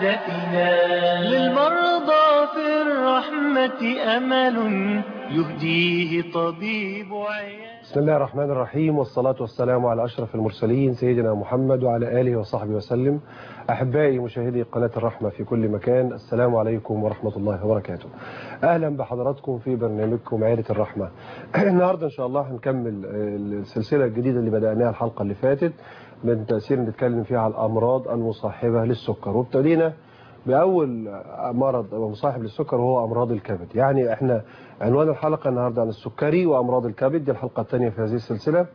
سعادتنا للمرضى في الرحمة أمل يهديه طبيب عيان بسم الله الرحمن الرحيم والصلاة والسلام على أشرف المرسلين سيدنا محمد وعلى آله وصحبه وسلم أحبائي مشاهدي قناة الرحمة في كل مكان السلام عليكم ورحمة الله وبركاته أهلا بحضراتكم في برنامجكم عائلة الرحمة النهاردة إن شاء الله هنكمل السلسلة الجديدة اللي بدأناها الحلقة اللي فاتت من تأثير نتكلم فيها على الأمراض المصاحبة للسكر وابتدينا بأول مرض مصاحب للسكر وهو أمراض الكبد يعني احنا عنوان الحلقة النهاردة عن السكري وأمراض الكبد دي الحلقة الثانية في هذه السلسلة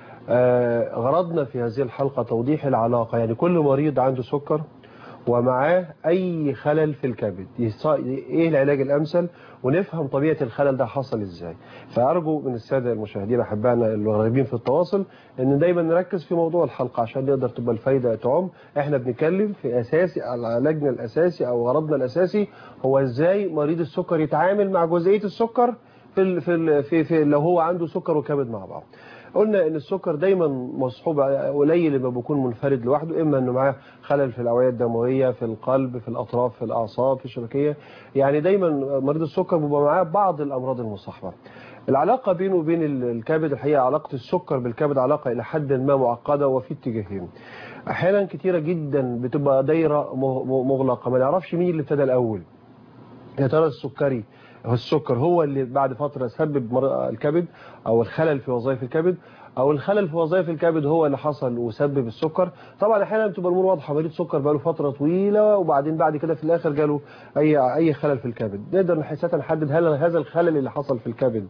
آه غرضنا في هذه الحلقة توضيح العلاقة يعني كل مريض عنده سكر ومعاه أي خلل في الكبد إيه العلاج الأمثل ونفهم طبيعة الخلل ده حصل إزاي فأرجو من السادة المشاهدين أحبائنا الغريبين في التواصل أن دايما نركز في موضوع الحلقة عشان نقدر تبقى الفايدة تعم إحنا بنتكلم في أساسي علاجنا الأساسي أو غرضنا الأساسي هو إزاي مريض السكر يتعامل مع جزئية السكر في, في, في, في لو هو عنده سكر وكبد مع بعض قلنا ان السكر دايما مصحوب قليل لما بيكون منفرد لوحده اما انه معاه خلل في الاوعيه الدمويه في القلب في الاطراف في الاعصاب في الشبكيه يعني دايما مريض السكر بيبقى معاه بعض الامراض المصاحبه العلاقه بينه وبين الكبد الحقيقه علاقه السكر بالكبد علاقه الى حد ما معقده وفي اتجاهين احيانا كتيره جدا بتبقى دايره مغلقه ما نعرفش مين اللي ابتدى الاول يا ترى السكري السكر هو اللي بعد فترة سبب الكبد أو الخلل في وظائف الكبد أو الخلل في وظائف الكبد هو اللي حصل وسبب السكر طبعا أحيانا بتبقى الأمور واضحة مريض سكر بقاله فترة طويلة وبعدين بعد كده في الآخر جاله أي أي خلل في الكبد نقدر حساسا نحدد هل هذا الخلل اللي حصل في الكبد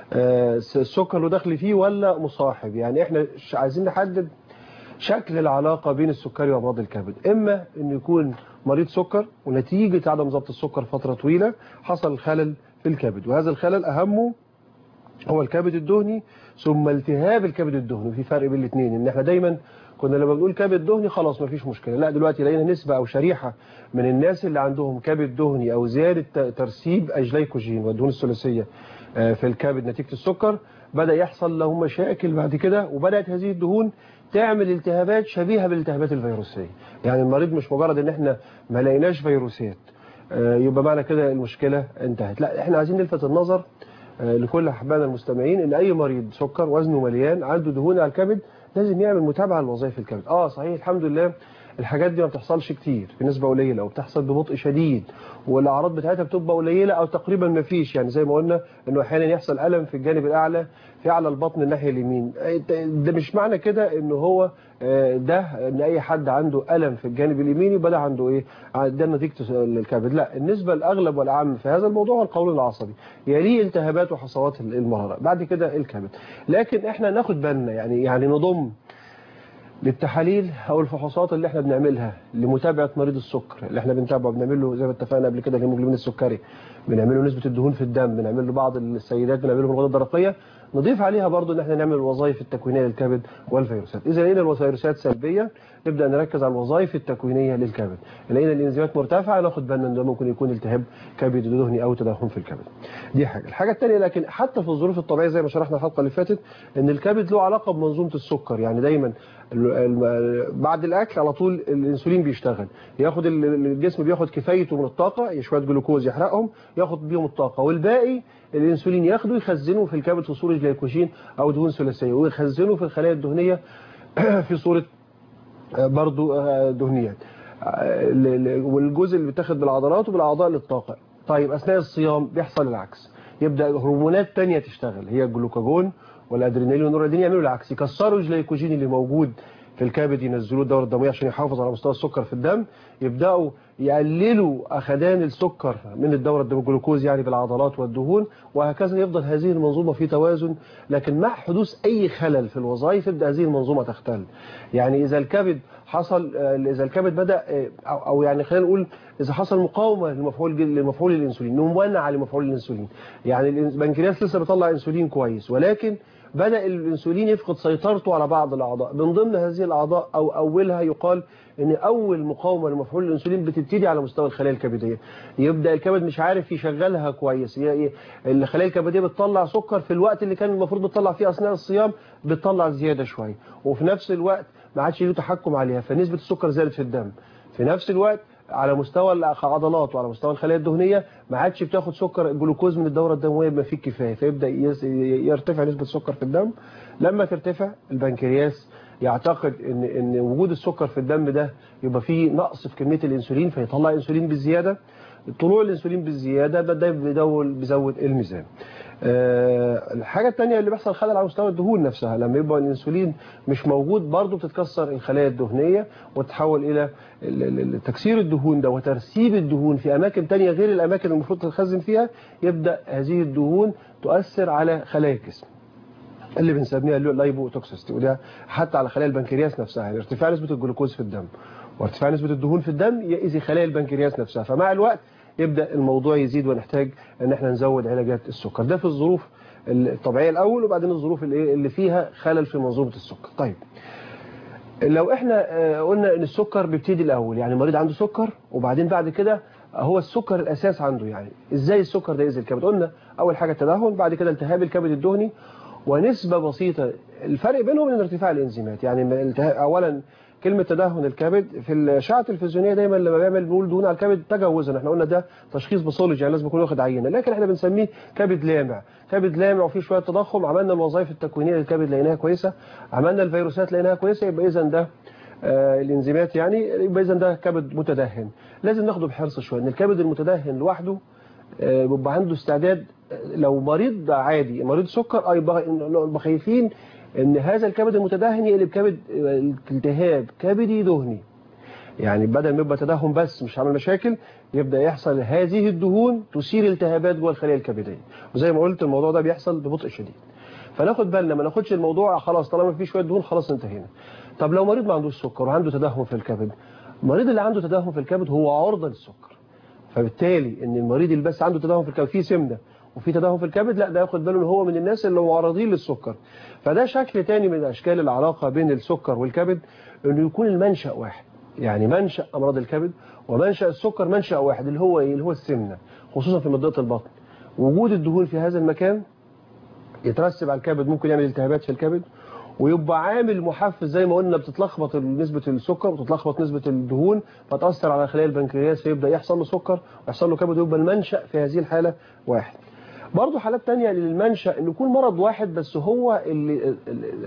السكر له دخل فيه ولا مصاحب يعني احنا عايزين نحدد شكل العلاقة بين السكري وأمراض الكبد إما أن يكون مريض سكر ونتيجة عدم ضبط السكر فترة طويلة حصل خلل في الكبد وهذا الخلل أهمه هو الكبد الدهني ثم التهاب الكبد الدهني وفي فرق بين الاثنين ان احنا دايما كنا لما بنقول كبد دهني خلاص ما فيش مشكلة لا دلوقتي لقينا نسبة او شريحة من الناس اللي عندهم كبد دهني او زيادة ترسيب الجليكوجين والدهون الثلاثية في الكبد نتيجة السكر بدأ يحصل لهم مشاكل بعد كده وبدأت هذه الدهون تعمل التهابات شبيهة بالالتهابات الفيروسية يعني المريض مش مجرد ان احنا ما لقيناش فيروسات يبقى معنى كده المشكلة انتهت لا احنا عايزين نلفت النظر لكل احبائنا المستمعين ان اي مريض سكر وزنه مليان عنده دهون على الكبد لازم يعمل متابعة لوظائف الكبد اه صحيح الحمد لله الحاجات دي ما بتحصلش كتير بنسبة قليلة وبتحصل ببطء شديد والاعراض بتاعتها بتبقى قليلة او تقريبا ما فيش يعني زي ما قلنا انه احيانا يحصل الم في الجانب الاعلى في اعلى البطن الناحية اليمين ده مش معنى كده انه هو ده ان اي حد عنده الم في الجانب اليمين يبقى ده عنده ايه ده نتيجة الكبد لا النسبة الاغلب والاعم في هذا الموضوع هو القولون العصبي يليه التهابات وحصوات المرارة بعد كده الكبد لكن احنا ناخد بالنا يعني يعني نضم للتحاليل او الفحوصات اللي احنا بنعملها لمتابعه مريض السكر اللي احنا بنتابعه بنعمل له زي ما اتفقنا قبل كده الهيموجلوبين السكري بنعمل له نسبه الدهون في الدم بنعمل له بعض السيدات بنعمل لهم الغده الدرقيه نضيف عليها برضو ان احنا نعمل الوظائف التكوينيه للكبد والفيروسات اذا لقينا الفيروسات سلبيه نبدا نركز على الوظائف التكوينيه للكبد لقينا الانزيمات مرتفعه ناخد بالنا ان ده ممكن يكون التهاب كبد دهني او تدخن في الكبد دي حاجه الحاجه الثانيه لكن حتى في الظروف الطبيعيه زي ما شرحنا الحلقه اللي فاتت ان الكبد له علاقه بمنظومه السكر يعني دايما بعد الاكل على طول الانسولين بيشتغل ياخد الجسم بياخد كفايته من الطاقه شويه جلوكوز يحرقهم ياخد بيهم الطاقه والباقي الانسولين ياخده يخزنه في الكبد في صوره جليكوجين او دهون ثلاثيه ويخزنه في الخلايا الدهنيه في صوره برضو دهنيات والجزء اللي بيتاخد بالعضلات وبالاعضاء للطاقه طيب اثناء الصيام بيحصل العكس يبدا هرمونات تانية تشتغل هي الجلوكاجون والادرينالين والنورادين يعملوا العكس يكسروا الجليكوجين اللي موجود في الكبد ينزلوه الدوره الدمويه عشان يحافظ على مستوى السكر في الدم يبداوا يقللوا اخدان السكر من الدوره الدمويه الجلوكوز يعني بالعضلات والدهون وهكذا يفضل هذه المنظومه في توازن لكن مع حدوث اي خلل في الوظائف تبدا هذه المنظومه تختل يعني اذا الكبد حصل اذا الكبد بدا او يعني خلينا نقول اذا حصل مقاومه لمفعول لمفعول الانسولين ممنعه لمفعول الانسولين يعني البنكرياس لسه بيطلع انسولين كويس ولكن بدأ الانسولين يفقد سيطرته على بعض الأعضاء من ضمن هذه الأعضاء أو أولها يقال ان أول مقاومة لمفعول الانسولين بتبتدي على مستوى الخلايا الكبدية يبدأ الكبد مش عارف يشغلها كويس الخلايا الكبدية بتطلع سكر في الوقت اللي كان المفروض بتطلع فيه أثناء الصيام بتطلع زيادة شوية وفي نفس الوقت ما عادش له تحكم عليها فنسبة السكر زادت في الدم في نفس الوقت على مستوى العضلات وعلى مستوى الخلايا الدهنيه ما عادش بتاخد سكر الجلوكوز من الدوره الدمويه بما فيه الكفايه فيبدا يس- يرتفع نسبه السكر في الدم لما ترتفع البنكرياس يعتقد ان ان وجود السكر في الدم ده يبقى فيه نقص في كميه الانسولين فيطلع انسولين بالزياده طلوع الانسولين بالزياده ده ده بيدول بيزود الميزان آه، الحاجه الثانيه اللي بيحصل خلل على مستوى الدهون نفسها لما يبقى الانسولين مش موجود برضه بتتكسر الخلايا الدهنيه وتتحول الى ال- ال- ال- تكسير الدهون ده وترسيب الدهون في اماكن تانية غير الاماكن اللي المفروض تتخزن فيها يبدا هذه الدهون تؤثر على خلايا الجسم اللي بنسميها اللايبوتوكسيستي وده حتى على خلايا البنكرياس نفسها يعني ارتفاع نسبه الجلوكوز في الدم وارتفاع نسبه الدهون في الدم يأذي خلايا البنكرياس نفسها فمع الوقت يبدا الموضوع يزيد ونحتاج ان احنا نزود علاجات السكر ده في الظروف الطبيعيه الاول وبعدين الظروف اللي اللي فيها خلل في منظومه السكر طيب لو احنا آه، قلنا ان السكر بيبتدي الاول يعني المريض عنده سكر وبعدين بعد كده هو السكر الاساس عنده يعني ازاي السكر ده يأذي الكبد قلنا اول حاجه التدهن بعد كده التهاب الكبد الدهني ونسبه بسيطه الفرق بينهم ان ارتفاع الانزيمات يعني ما التها- اولا كلمه تدهن الكبد في الاشعه التلفزيونيه دايما لما بيعمل بنقول دهون على الكبد تجوزا احنا قلنا ده تشخيص باثولوجي يعني لازم يكون واخد عينه لكن احنا بنسميه كبد لامع كبد لامع وفيه شويه تضخم عملنا الوظائف التكوينيه للكبد لقيناها كويسه عملنا الفيروسات لقيناها كويسه يبقى اذا ده آه، الانزيمات يعني يبقى اذا ده كبد متدهن لازم ناخده بحرص شويه ان الكبد المتدهن لوحده آه، بيبقى عنده استعداد آه، لو مريض عادي مريض سكر اه يبقى نبقى خايفين ان هذا الكبد المتدهن يقلب كبد آه، التهاب كبدي دهني يعني بدل ما يبقى تدهن بس مش عامل مشاكل يبدا يحصل هذه الدهون تثير التهابات جوه الخليه الكبديه وزي ما قلت الموضوع ده بيحصل ببطء شديد فناخد بالنا ما ناخدش الموضوع خلاص طالما في شويه دهون خلاص انتهينا طب لو مريض ما عندوش سكر وعنده تدهن في الكبد المريض اللي عنده تدهن في الكبد هو عرضه للسكر فبالتالي ان المريض اللي بس عنده تدهن في الكبد فيه سمنه وفي تدهن في الكبد لا ده ياخد باله ان هو من الناس اللي معرضين للسكر فده شكل تاني من اشكال العلاقه بين السكر والكبد انه يكون المنشا واحد يعني منشا امراض الكبد ومنشا السكر منشا واحد اللي هو ايه اللي هو السمنه خصوصا في منطقه البطن وجود الدهون في هذا المكان يترسب على الكبد ممكن يعمل التهابات في الكبد ويبقى عامل محفز زي ما قلنا بتتلخبط نسبة السكر وتتلخبط نسبة الدهون فتأثر على خلايا البنكرياس فيبدأ يحصل له سكر ويحصل له كبد ويبقى المنشأ في هذه الحالة واحد برضه حالات تانية للمنشأ انه يكون مرض واحد بس هو اللي ال- ال-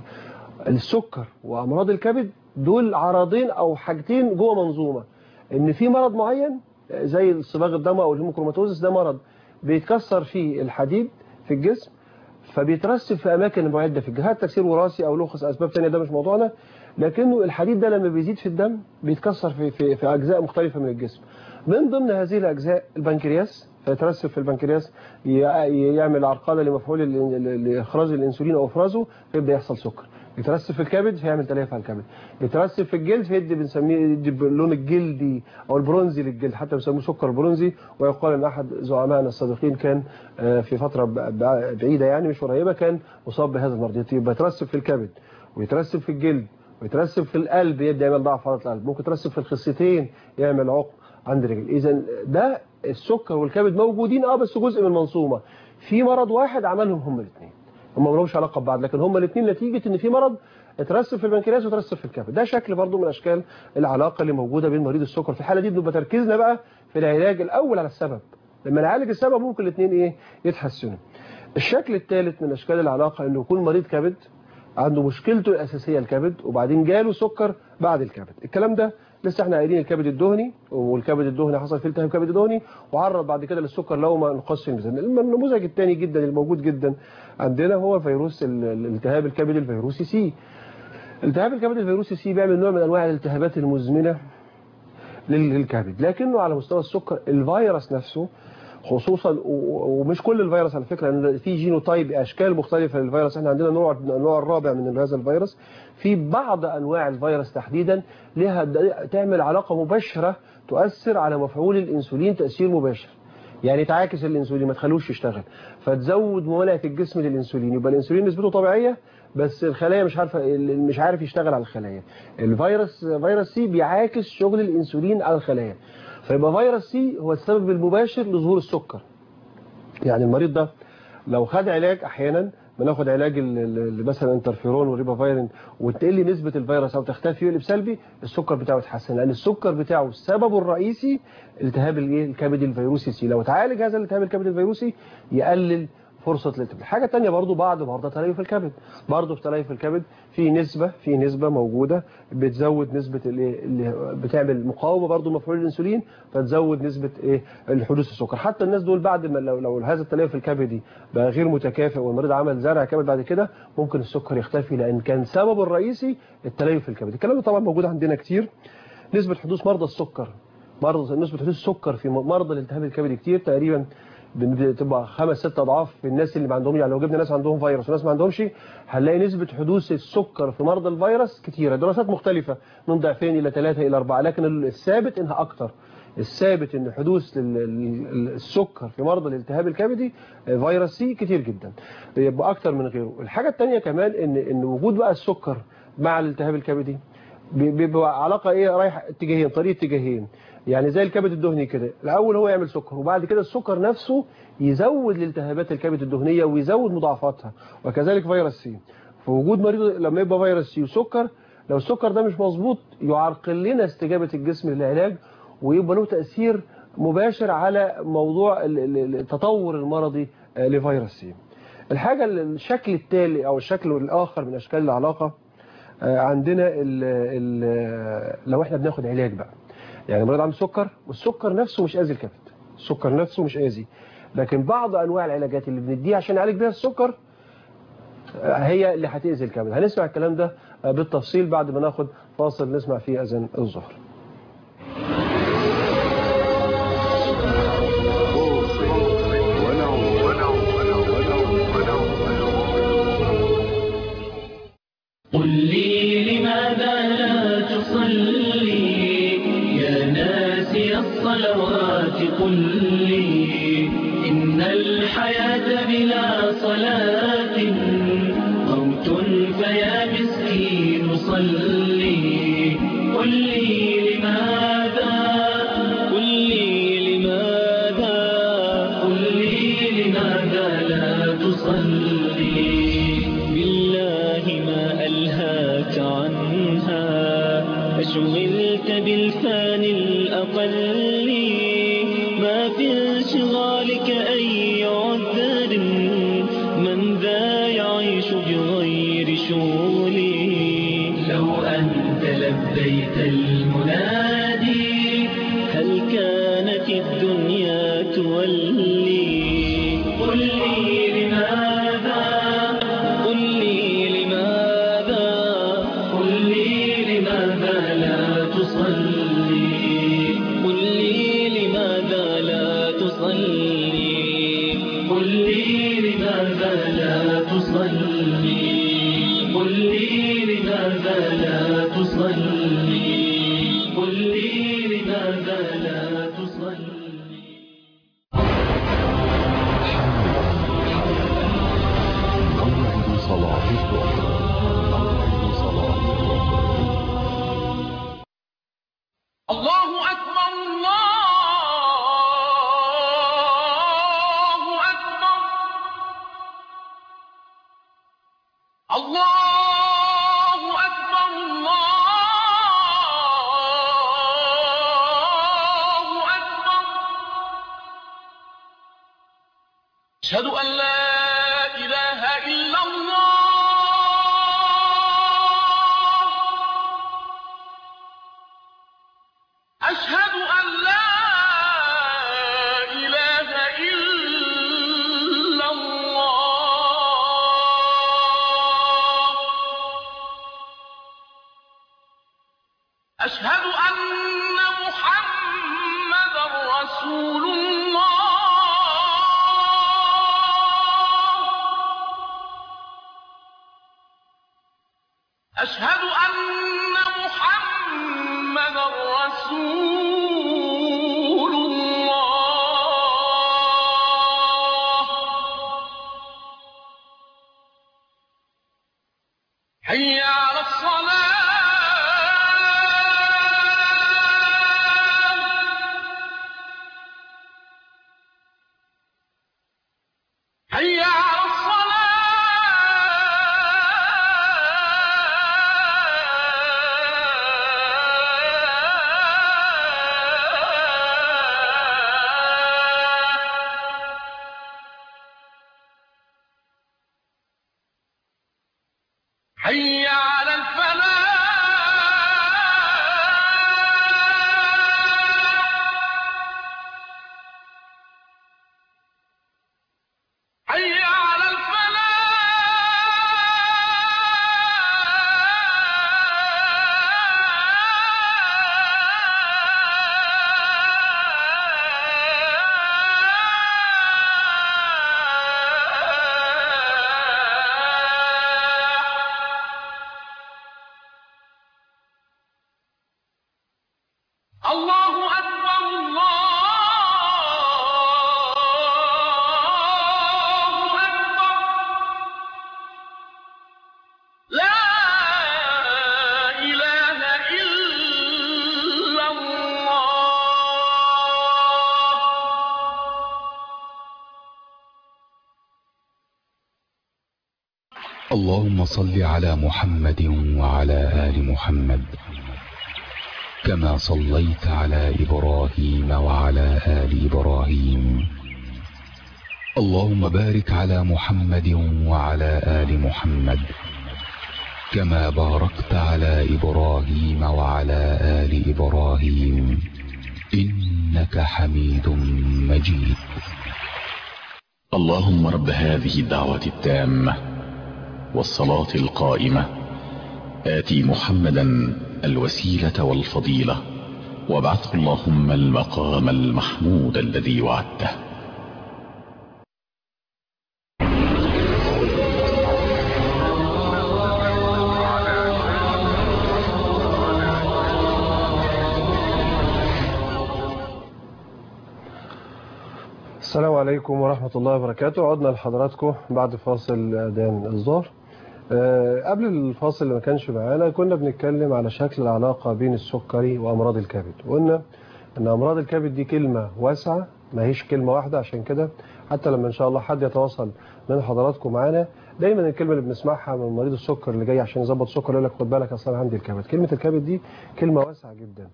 السكر وأمراض الكبد دول عرضين أو حاجتين جوه منظومة ان في مرض معين زي صباغ الدم او الهيموكروماتوزس ده مرض بيتكسر فيه الحديد في الجسم فبيترسب في اماكن معده في الجهات تكسير وراثي او له اسباب ثانيه ده مش موضوعنا لكنه الحديد ده لما بيزيد في الدم بيتكسر في في في اجزاء مختلفه من الجسم من ضمن هذه الاجزاء البنكرياس فيترسب في البنكرياس ي- يعمل عرقله لمفعول ال- لاخراج الانسولين او افرازه فيبدا يحصل سكر يترسب في الكبد فيعمل تليف على الكبد يترسب في الجلد فيدي بنسميه يدي اللون الجلدي او البرونزي للجلد حتى بيسموه سكر برونزي ويقال ان احد زعمائنا السابقين كان آه، في فتره ب- ب- بعيده يعني مش قريبه كان مصاب بهذا المرض يبقى يترسب في الكبد ويترسب في الجلد ويترسب في القلب يبدا يعمل ضعف عضله القلب ممكن يترسب في الخصيتين يعمل عقم عند الرجل اذا ده السكر والكبد موجودين اه بس جزء من المنظومه في مرض واحد عملهم هم الاثنين هم ما لهمش علاقه ببعض لكن هم الاثنين نتيجه ان في مرض اترسب في البنكرياس وترسب في الكبد ده شكل برضو من اشكال العلاقه اللي موجوده بين مريض السكر في الحاله دي بنبقى تركيزنا بقى في العلاج الاول على السبب لما نعالج السبب ممكن الاثنين ايه يتحسنوا الشكل الثالث من اشكال العلاقه انه يكون مريض كبد عنده مشكلته الاساسيه الكبد وبعدين جاله سكر بعد الكبد الكلام ده لسه احنا قايلين الكبد الدهني والكبد الدهني حصل فيه التهاب كبد دهني وعرض بعد كده للسكر لو ما نقص في الميزان النموذج الثاني جدا الموجود جدا عندنا هو فيروس ال- الالتهاب الكبد الفيروسي سي التهاب الكبد الفيروسي سي بيعمل نوع من انواع الالتهابات المزمنه لل- للكبد لكنه على مستوى السكر الفيروس نفسه خصوصا و- ومش كل الفيروس على فكره لان في جينوتايب اشكال مختلفه للفيروس احنا عندنا نوع النوع الرابع من هذا الفيروس في بعض انواع الفيروس تحديدا لها د- تعمل علاقه مباشره تؤثر على مفعول الانسولين تاثير مباشر يعني تعاكس الانسولين ما تخلوش يشتغل فتزود مولعه الجسم للانسولين يبقى الانسولين نسبته طبيعيه بس الخلايا مش عارفه مش عارف يشتغل على الخلايا الفيروس فيروس سي بيعاكس شغل الانسولين على الخلايا فيبقى فيروس سي هو السبب المباشر لظهور السكر يعني المريض ده لو خد علاج احيانا ما ناخد علاج ال- ال- مثلا انترفيرون والريبافيرين وتقل نسبه الفيروس او تختفي ويقلب سلبي السكر بتاعه يتحسن لان السكر بتاعه سببه الرئيسي التهاب الايه الكبد الفيروسي سي لو اتعالج هذا الالتهاب الكبد الفيروسي يقلل فرصة الالتهاب الحاجة الثانية برضو بعض مرضى تليف الكبد برضو في تليف الكبد في نسبة في نسبة موجودة بتزود نسبة الايه اللي بتعمل مقاومة برضو مفعول الانسولين فتزود نسبة ايه الحدوث السكر حتى الناس دول بعد ما لو, لو هذا التليف الكبدي بقى غير متكافئ والمريض عمل زرع كبد بعد كده ممكن السكر يختفي لان كان سببه الرئيسي التليف الكبدي الكلام ده طبعا موجود عندنا كتير نسبة حدوث مرضى السكر مرضى نسبة حدوث السكر في مرضى الالتهاب الكبدي كتير تقريبا بتبقى خمس ست اضعاف في الناس اللي ما عندهم يعني لو جبنا ناس عندهم فيروس وناس ما عندهمش هنلاقي نسبة حدوث السكر في مرضى الفيروس كتيرة دراسات مختلفة من ضعفين الى ثلاثة الى اربعة لكن الثابت انها اكتر الثابت ان حدوث ال- ال- السكر في مرضى الالتهاب الكبدي فيروس سي كتير جدا يبقى اكتر من غيره الحاجة الثانية كمان ان ان وجود بقى السكر مع الالتهاب الكبدي بي- بيبقى علاقة ايه رايح اتجاهين طريق اتجاهين يعني زي الكبد الدهني كده الاول هو يعمل سكر وبعد كده السكر نفسه يزود الالتهابات الكبد الدهنية ويزود مضاعفاتها وكذلك فيروس سي فوجود مريض لما يبقى فيروس سي وسكر لو السكر ده مش مظبوط يعرقل لنا استجابة الجسم للعلاج ويبقى له تأثير مباشر على موضوع ال- ال- التطور المرضي آه، لفيروس سي الحاجة الشكل التالي او الشكل الاخر من اشكال العلاقة آه، عندنا ال ال لو احنا بناخد علاج بقى يعني المريض عنده سكر والسكر نفسه مش اذي الكبد السكر نفسه مش اذي لكن بعض انواع العلاجات اللي بنديها عشان نعالج بيها السكر آه، هي اللي هتاذي الكبد هنسمع الكلام ده آه، بالتفصيل بعد ما ناخد فاصل نسمع فيه اذان الظهر قل لي لماذا لا تصلي يا ناسي الصلوات قل لي إن الحياة بلا صلاة موت فيا مسكين صلي قل لي لماذا قل لي لماذا قل لي لماذا لا تصلي بالله ما ألهاك عنها أشغلت بالفان الأقل ما في انشغالك أي عذر من ذا يعيش بغير شغلي لو أنت لبيت المنادي هل كانت الدنيا تولي قل لي لماذا قل لي لماذا قل لي لماذا لا تصلي قل لي لماذا لا تصلي قل لي لماذا لا تصلي قل لي لماذا لا تصلي قل لي لماذا لا تصلي موعد صلاة الظهر موعد صلاة الظهر الله أكبر الله أكبر الله أكبر الله أكبر أشهد أن لا إله إلا الله أشهد أن لا إله إلا الله أشهد أن محمدا رسول الله اللهم صل على محمد وعلى آل محمد كما صليت على إبراهيم وعلى آل إبراهيم اللهم بارك على محمد وعلى آل محمد كما باركت على إبراهيم وعلى آل إبراهيم إنك حميد مجيد اللهم رب هذه الدعوة التامة والصلاة القائمة آتي محمدا الوسيلة والفضيلة وابعثه اللهم المقام المحمود الذي وعدته السلام عليكم ورحمة الله وبركاته عدنا لحضراتكم بعد فاصل أذان الظهر أه قبل الفاصل اللي ما كانش معانا كنا بنتكلم على شكل العلاقة بين السكري وأمراض الكبد وقلنا أن أمراض الكبد دي كلمة واسعة ما هيش كلمة واحدة عشان كده حتى لما إن شاء الله حد يتواصل من حضراتكم معانا دايما الكلمة اللي بنسمعها من مريض السكر اللي جاي عشان يظبط سكر يقول لك خد بالك أصلا عندي الكبد كلمة الكبد دي كلمة واسعة جدا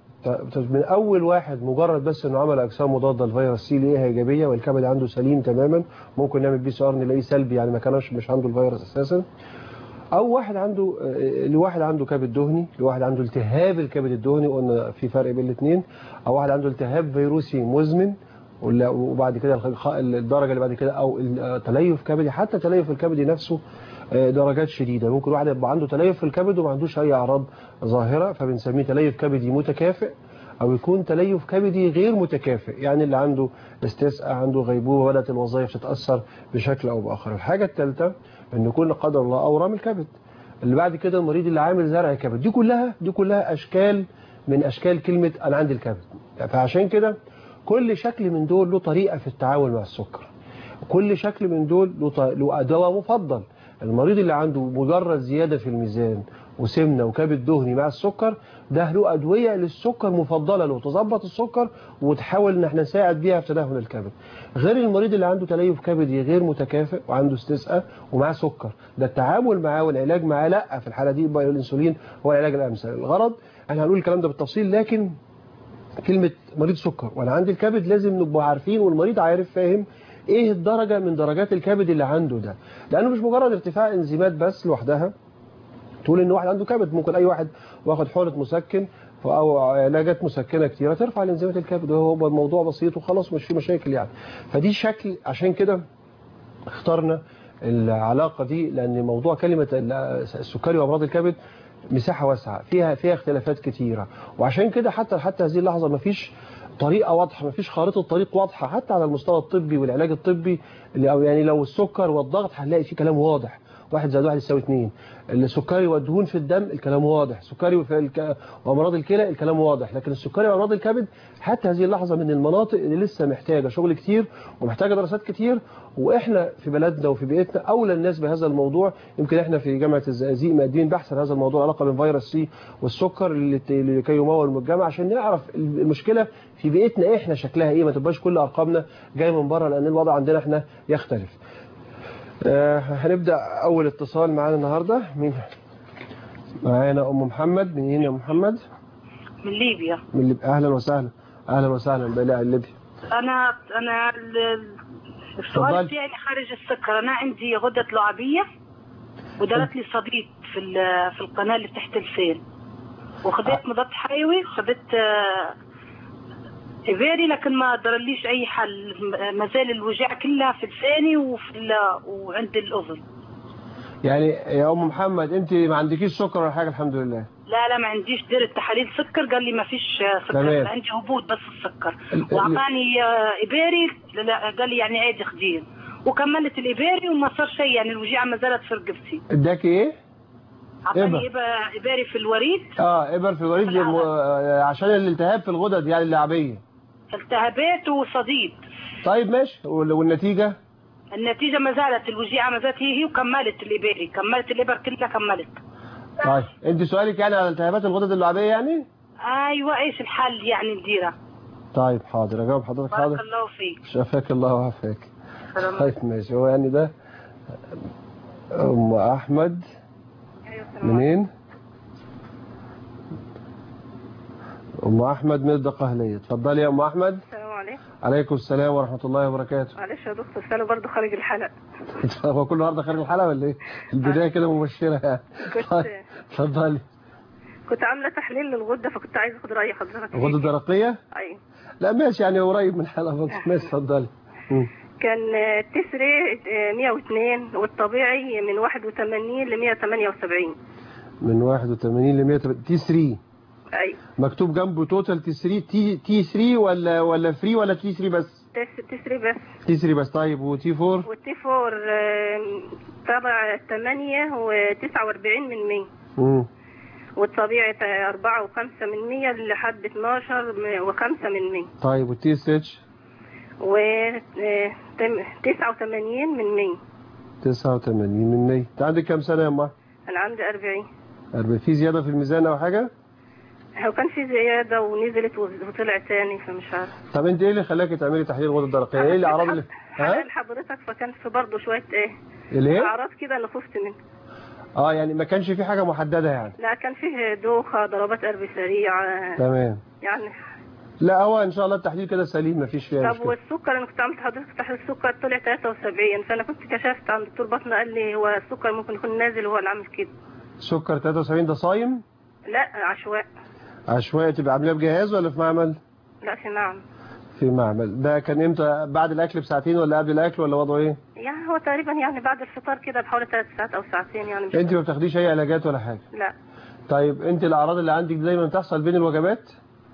من اول واحد مجرد بس انه عمل اجسام مضاده للفيروس سي لقيها ايجابيه والكبد عنده سليم تماما ممكن نعمل بي سي ار نلاقيه سلبي يعني ما كانش مش عنده الفيروس اساسا او واحد عنده لواحد عنده كبد دهني لواحد عنده التهاب الكبد الدهني قلنا في فرق بين الاثنين او واحد عنده التهاب فيروسي مزمن وبعد كده الدرجه اللي بعد كده او تليف كبدي حتى تليف الكبدي نفسه درجات شديدة ممكن واحد يبقى عنده تليف في الكبد وما عندوش أي أعراض ظاهرة فبنسميه تليف كبدي متكافئ أو يكون تليف كبدي غير متكافئ يعني اللي عنده استسقاء عنده غيبوبة بدأت الوظائف تتأثر بشكل أو بآخر الحاجة الثالثة أن يكون لا قدر الله أورام الكبد اللي بعد كده المريض اللي عامل زرع كبد دي كلها دي كلها أشكال من أشكال كلمة أنا عندي الكبد فعشان كده كل شكل من دول له طريقة في التعامل مع السكر كل شكل من دول له دواء مفضل المريض اللي عنده مجرد زيادة في الميزان وسمنة وكبد دهني مع السكر ده له أدوية للسكر مفضلة له تظبط السكر وتحاول ان احنا نساعد بيها في تدهن الكبد غير المريض اللي عنده تليف كبدي غير متكافئ وعنده استسقاء ومعاه سكر ده التعامل معاه والعلاج معاه لا في الحالة دي يبقى الانسولين هو العلاج الامثل الغرض احنا هنقول الكلام ده بالتفصيل لكن كلمة مريض سكر وانا عندي الكبد لازم نبقى عارفين والمريض عارف فاهم ايه الدرجة من درجات الكبد اللي عنده ده لانه مش مجرد ارتفاع انزيمات بس لوحدها تقول ان واحد عنده كبد ممكن اي واحد واخد حقنه مسكن او علاجات مسكنه كتيره ترفع انزيمات الكبد وهو الموضوع بسيط وخلاص مش في مشاكل يعني فدي شكل عشان كده اخترنا العلاقه دي لان موضوع كلمه السكري وامراض الكبد مساحه واسعه فيها فيها اختلافات كتيره وعشان كده حتى حتى هذه اللحظه ما فيش طريقة واضحة مفيش خارطة طريق واضحة حتى على المستوى الطبي والعلاج الطبي اللي أو يعني لو السكر والضغط هنلاقي فيه كلام واضح واحد زائد واحد يساوي اثنين السكري والدهون في الدم الكلام واضح سكري في الك... وامراض الكلى الكلام واضح لكن السكري وامراض الكبد حتى هذه اللحظه من المناطق اللي لسه محتاجه شغل كتير ومحتاجه دراسات كتير واحنا في بلدنا وفي بيئتنا اولى الناس بهذا الموضوع يمكن احنا في جامعه الزقازيق مقدمين بحث هذا الموضوع علاقه بين فيروس سي والسكر اللي كي يمول من الجامعه عشان نعرف المشكله في بيئتنا احنا شكلها ايه ما تبقاش كل ارقامنا جايه من بره لان الوضع عندنا احنا يختلف آه هنبدأ أول اتصال معانا النهاردة مين معانا أم محمد منين يا محمد من ليبيا من ليبيا أهلا وسهلا أهلا وسهلا بلاء ليبيا أنا أنا ال- السؤال اتفضل. بتاعي خارج السكر أنا عندي غدة لعابية ودارت لي صديد في ال- في القناة اللي تحت اللسان وخدت مضاد حيوي خدت آه، إباري لكن ما درليش أي حل م- ما زال الوجع كلها في لساني وفي ال- وعند الأذن يعني يا أم محمد أنت ما عندكيش سكر ولا حاجة الحمد لله لا لا ما عنديش دير تحاليل سكر قال لي ما فيش آه، سكر تمام. عندي هبوط بس السكر ال- ال- واعطاني آه، اباري لا- لا، قال لي يعني عادي خديه وكملت الاباري وما صار شيء يعني الوجيعه ما زالت في رقبتي اداكي إيه؟ اعطاني إبر. إبا- اباري في الوريد آه إبر في الوريد لا. م- آه، عشان الالتهاب في الغدد يعني اللعبية التهابات وصديد طيب ماشي وال- والنتيجة النتيجه ما زالت الوجيعه ما زالت هي هي وكملت الاباري كملت الابر كلها كملت طيب أنت سؤالك يعني على التهابات الغدد اللعبية يعني؟ ايوه ايش الحل يعني نديره طيب حاضر أجاوب حضرتك بارك حاضر الله فيك شافاك الله وعافاك سلام طيب ماشي هو يعني ده ام احمد منين ام احمد من الدقهليه اتفضلي يا ام احمد السلام عليكم عليكم السلام ورحمه الله وبركاته معلش يا دكتور سالو برضو خارج الحلقة هو كل النهارده خارج الحلقه ولا ايه البدايه كده مبشره يعني كنت اتفضلي كنت عاملة تحليل للغدة فكنت عايزة اخد رأي حضرتك فيه. غده درقيه ايوه لا ماشي يعني قريب من الحلقه برضه ماشي اتفضلي مم. كان آه، التسري آه، 102 والطبيعي من 81 ل 178 من 81 ل 100 تي 3 ايوه مكتوب جنبه توتال تي 3 تي تي 3 ولا ولا فري ولا تي 3 بس تس- تسري بس تي 3 بس طيب وتي 4 والتي فور آه، طبع 8 و49 من 100 امم والطبيعي 4 و5 من 100 لحد 12 و5 من 100 طيب والتي اس اتش و آه، تم- 89 من 100 89 من 100 انت عندك كام سنه يا امه انا عندي 40 40 في زياده في الميزان او حاجه هو كان في زيادة ونزلت وطلع تاني فمش عارف طب انت ايه اللي خلاكي تعملي تحليل غده درقيه ايه الاعراض اللي ها حلال حضرتك فكان في برضه شوية ايه اللي ايه اعراض كده اللي خفت منها اه يعني ما كانش في حاجه محدده يعني لا كان فيه دوخة ضربات قلب سريعة تمام يعني لا هو ان شاء الله التحليل كده سليم ما فيش فيها طب مشكله والسكر انا كنت عملت حضرتك تحليل السكر طلع 73 فانا كنت كشفت عند دكتور بطنه قال لي هو السكر ممكن يكون نازل وهو اللي عامل كده سكر 73 ده صايم لا عشواء عشوائي تبقى عاملاه بجهاز ولا في معمل لا في نعم في معمل ده كان امتى بعد الاكل بساعتين ولا قبل الاكل ولا وضعه ايه يعني هو تقريبا يعني بعد الفطار كده بحوالي ثلاث ساعات او ساعتين يعني مش انت ما بتاخديش اي علاجات ولا حاجه لا طيب انت الاعراض اللي عندك دي دايما تحصل بين الوجبات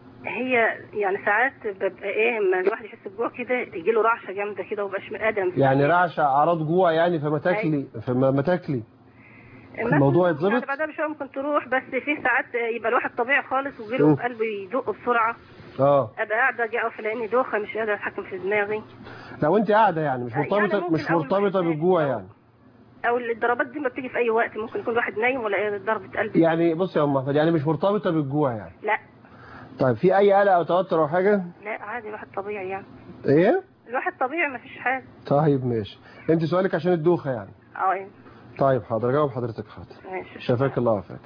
هي يعني ساعات ببقى ايه اما الواحد يحس بجوع كده يجي له رعشه جامده كده ومبقاش قادم يعني رعشه اعراض جوع يعني فما تاكلي فما ما تاكلي الموضوع يتظبط؟ يعني بعدها بشويه ممكن تروح بس في ساعات يبقى الواحد طبيعي خالص ويجي مم. له قلبه يدق بسرعه اه ابقى قاعده اجي اقف لاني دوخه مش قادره اتحكم في دماغي لو انت قاعده يعني مش يعني مرتبطه ممكن مش أول ما مرتبطه أحس بالجوع أو- يعني او الضربات دي ما بتيجي في اي وقت ممكن يكون واحد نايم ولا إيه ضربه قلب يعني بص يا ام احمد يعني مش مرتبطه بالجوع يعني لا طيب في اي قلق او توتر او حاجه لا عادي الواحد طبيعي يعني ايه الواحد طبيعي ما فيش حاجه طيب ماشي انت سؤالك عشان الدوخه يعني اه يعني طيب حاضر جاوب حضرتك حاضر ماشي شفاك الله وعافاك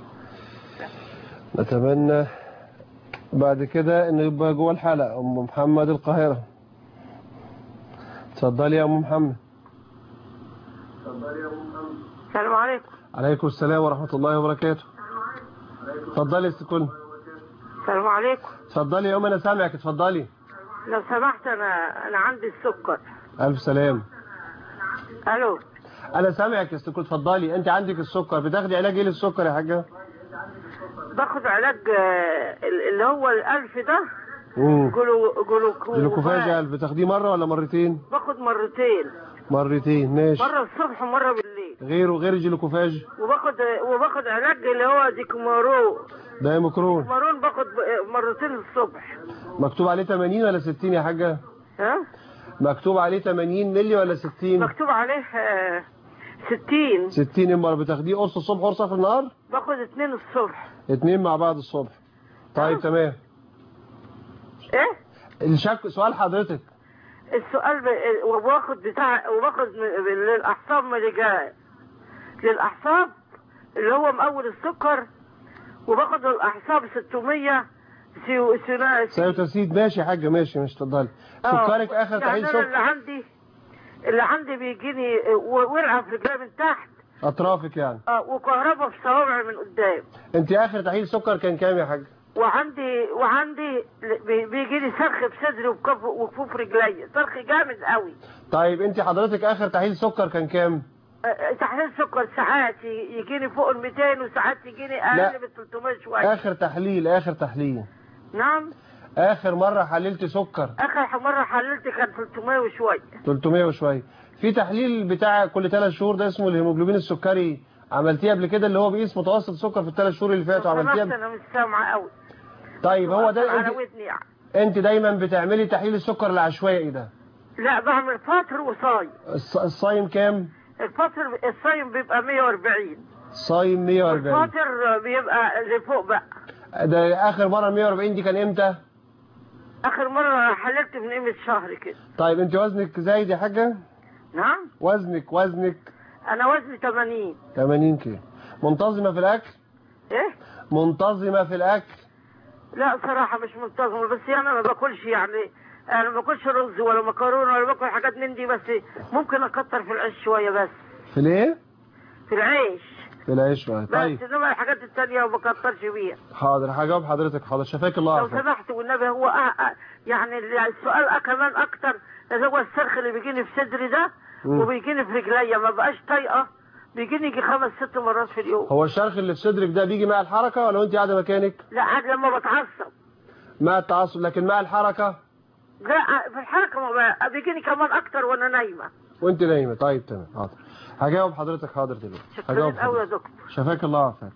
نتمنى بعد كده انه يبقى جوه الحلقه ام محمد القاهره اتفضلي يا ام محمد السلام عليكم عليكم السلام ورحمه الله وبركاته اتفضلي يا ست كل السلام عليكم اتفضلي يا ام انا سامعك اتفضلي لو سمحت انا انا عندي السكر الف سلام الو انا سامعك يا ست كل اتفضلي انت عندك السكر بتاخدي علاج ايه للسكر يا حاجه باخد علاج آه، اللي هو الالف ده امم جلو جلوكوفاج جلوكوفاج قلب بتاخديه مره ولا مرتين باخد مرتين مرتين ماشي مره الصبح ومره بالليل غيره غير الجلوكوفاج وباخد وباخد علاج اللي هو ديكمارو ده مكرون مارون باخد ب- مرتين الصبح مكتوب عليه 80 ولا 60 يا حاجه ها مكتوب عليه 80 مللي ولا 60 مكتوب عليه آه، 60 60 امال بتاخديه قرص الصبح قرصه في النهار باخد اتنين الصبح اتنين مع بعض الصبح طيب آه. تمام ايه الشك سؤال حضرتك السؤال ب... وباخد بتاع وباخد م- للاعصاب ملجان للاعصاب اللي هو مقول السكر وباخد الاعصاب 600 سيو سينا سيوتاسيد ماشي يا حاجه ماشي مش اتفضلي آه. سكرك اخر يعني تحليل أنا اللي سكر عندي اللي عندي بيجيني و- ورقه في رجلي من تحت اطرافك يعني اه وكهرباء في صوابعي من قدام انت اخر تحليل سكر كان كام يا حاج وعندي وعندي بي- بيجي لي صرخ في صدري وكف وكفوف رجلي صرخ جامد قوي طيب انت حضرتك اخر تحليل سكر كان كام آه، تحليل سكر ساعات ي- يجيني فوق ال 200 وساعات يجيني لا. اقل من 300 شويه اخر تحليل اخر تحليل نعم اخر مره حللت سكر اخر مره حللت كان 300 وشويه 300 وشويه في تحليل بتاع كل ثلاث شهور ده اسمه الهيموجلوبين السكري عملتيه قبل كده اللي هو بيقيس متوسط السكر في الثلاث شهور اللي فاتوا لو سمحت عملتيه انا مش سامعه قوي طيب هو ده على انت, ودني يعني. انت دايما بتعملي تحليل السكر العشوائي ده لا بعمل فطر وصايم الص- الصايم كام الفطر الصايم بيبقى 140 صايم 140 الفطر بيبقى لفوق بقى ده اخر مره 140 دي كان امتى اخر مره حللت من قيمه شهر كده طيب انت وزنك زايد يا حاجه نعم وزنك وزنك انا وزني 80 80 كيلو منتظمة في الأكل ايه منتظمة في الأكل لا صراحه مش منتظمه بس يعني انا ما باكلش يعني انا ما باكلش رز ولا مكرونه ولا باكل حاجات من دي بس ممكن اكتر في العيش شويه بس في الإيه؟ في العيش في العيش شوية بس طيب انما الحاجات التانية ما بكترش بيها حاضر هجاوب حضرتك حاضر شفاك الله لو عافيك سمحت والنبي هو أه أه يعني السؤال أه كمان اكتر اللي هو السرخ اللي بيجيني في صدري ده مم. وبيجيني في رجليا ما بقاش طايقه بيجيني يجي خمس ست مرات في اليوم هو الشرخ اللي في صدرك ده بيجي مع الحركة ولا وانت قاعدة مكانك؟ لا عاد لما بتعصب مع التعصب لكن مع الحركة لا في الحركه ما بقى- بيجيني كمان اكتر وانا نايمه وانت نايمة طيب تمام حاضر هجاوب حضرتك حاضر دلوقتي هجاوب شكرا قوي يا حضرتك. دكتور شفاك الله عافاك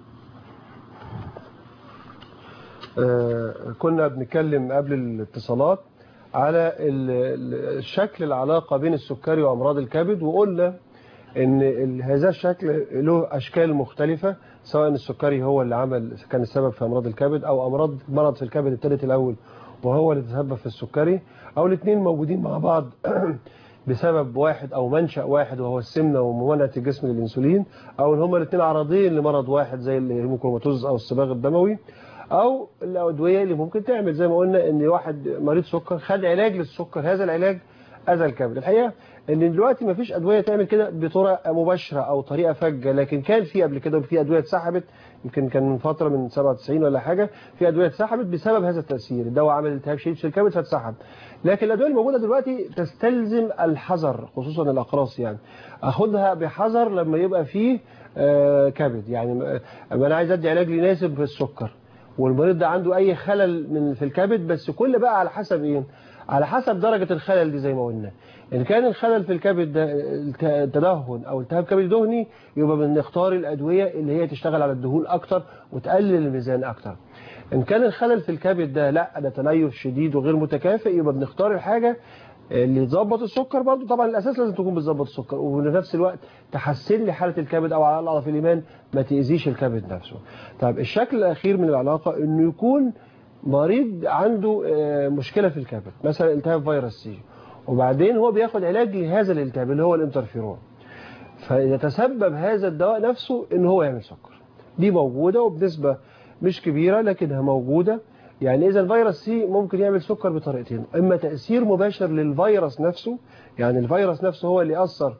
آه كنا بنتكلم قبل الاتصالات على ال- ال- الشكل العلاقة بين السكري وأمراض الكبد وقلنا ان ال- هذا الشكل له اشكال مختلفة سواء السكري هو اللي عمل كان السبب في امراض الكبد او امراض مرض في الكبد ابتدت الاول وهو اللي تسبب في السكري او الاثنين موجودين مع بعض بسبب واحد او منشأ واحد وهو السمنة وممانعة الجسم للانسولين او ان هما الاثنين عرضين لمرض واحد زي الهيموكروماتوز او الصباغ الدموي او الادوية اللي ممكن تعمل زي ما قلنا ان واحد مريض سكر خد علاج للسكر هذا العلاج اذى الكبد الحقيقه ان دلوقتي ما فيش ادويه تعمل كده بطرق مباشره او طريقه فجه لكن كان في قبل كده في ادويه اتسحبت يمكن كان من فتره من 97 ولا حاجه في ادويه اتسحبت بسبب هذا التاثير الدواء عمل التهاب شديد في الكبد فاتسحب لكن الادويه الموجوده دلوقتي تستلزم الحذر خصوصا الاقراص يعني اخدها بحذر لما يبقى فيه آه، كبد يعني م- انا عايز ادي علاج يناسب في السكر والمريض ده عنده اي خلل من في الكبد بس كل بقى على حسب ايه على حسب درجة الخلل دي زي ما قلنا ان كان الخلل في الكبد ده الت- التدهن او التهاب كبد دهني يبقى بنختار الادوية اللي هي تشتغل على الدهون اكتر وتقلل الميزان اكتر ان كان الخلل في الكبد ده لا ده تليف شديد وغير متكافئ يبقى بنختار الحاجة اللي تظبط السكر برضو طبعا الاساس لازم تكون بتظبط السكر وفي نفس الوقت تحسن لي حاله الكبد او على الاقل في الايمان ما تاذيش الكبد نفسه طيب الشكل الاخير من العلاقه انه يكون مريض عنده آه، مشكله في الكبد مثلا التهاب فيروس سي وبعدين هو بياخد علاج لهذا الالتهاب اللي هو الانترفيرون فيتسبب هذا الدواء نفسه ان هو يعمل سكر دي موجوده وبنسبه مش كبيره لكنها موجوده يعني اذا الفيروس سي ممكن يعمل سكر بطريقتين اما تاثير مباشر للفيروس نفسه يعني الفيروس نفسه هو اللي ياثر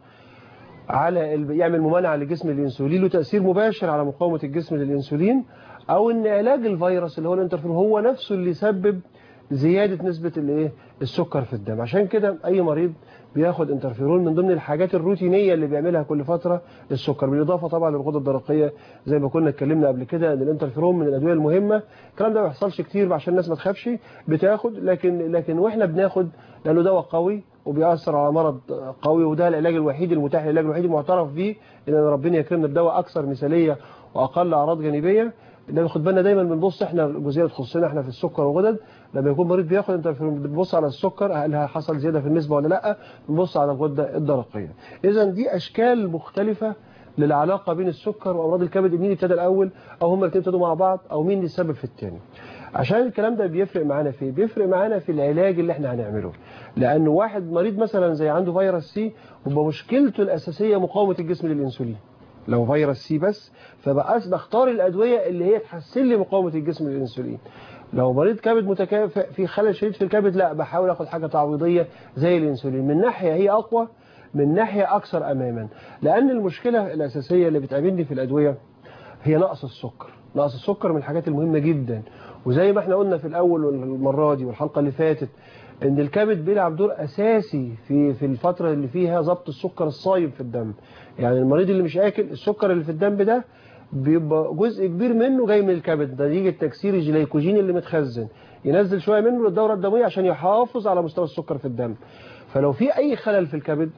على ال- يعمل ممانعه لجسم الانسولين له تاثير مباشر على مقاومه الجسم للانسولين او ان علاج الفيروس اللي هو الانترفيرون هو نفسه اللي يسبب زياده نسبه الايه السكر في الدم عشان كده اي مريض بياخد انترفيرون من ضمن الحاجات الروتينيه اللي بيعملها كل فتره للسكر بالاضافه طبعا للغده الدرقيه زي ما كنا اتكلمنا قبل كده ان الانترفيرون من الادويه المهمه الكلام ده ما بيحصلش كتير عشان الناس ما تخافش بتاخد لكن لكن واحنا بناخد لانه دواء قوي وبيأثر على مرض قوي وده العلاج الوحيد المتاح العلاج الوحيد المعترف به ان ربنا يكرمنا بدواء اكثر مثاليه واقل اعراض جانبيه انما خد بالنا دايما بنبص احنا الجزئيه اللي تخصنا احنا في السكر والغدد لما يكون مريض بياخد انت بتبص على السكر هل حصل زياده في النسبه ولا لا بنبص على الغده الدرقيه اذا دي اشكال مختلفه للعلاقه بين السكر وامراض الكبد مين ابتدى الاول او هم الاثنين ابتدوا مع بعض او مين اللي السبب في الثاني عشان الكلام ده بيفرق معانا في إيه؟ بيفرق معانا في العلاج اللي احنا هنعمله لان واحد مريض مثلا زي عنده فيروس سي يبقى مشكلته الاساسيه مقاومه الجسم للانسولين لو فيروس سي بس فبقاش بختار الادويه اللي هي تحسن لي مقاومه الجسم للانسولين لو مريض كبد متكافئ في خلل شديد في الكبد لا بحاول اخد حاجه تعويضيه زي الانسولين من ناحيه هي اقوى من ناحيه اكثر اماما لان المشكله الاساسيه اللي بتقابلني في الادويه هي نقص السكر نقص السكر من الحاجات المهمه جدا وزي ما احنا قلنا في الاول والمره دي والحلقه اللي فاتت ان الكبد بيلعب دور اساسي في في الفتره اللي فيها ضبط السكر الصايم في الدم يعني المريض اللي مش اكل السكر اللي في الدم ده بيبقى جزء كبير منه جاي من الكبد نتيجه تكسير الجليكوجين اللي متخزن ينزل شويه منه للدوره الدمويه عشان يحافظ على مستوى السكر في الدم فلو في اي خلل في الكبد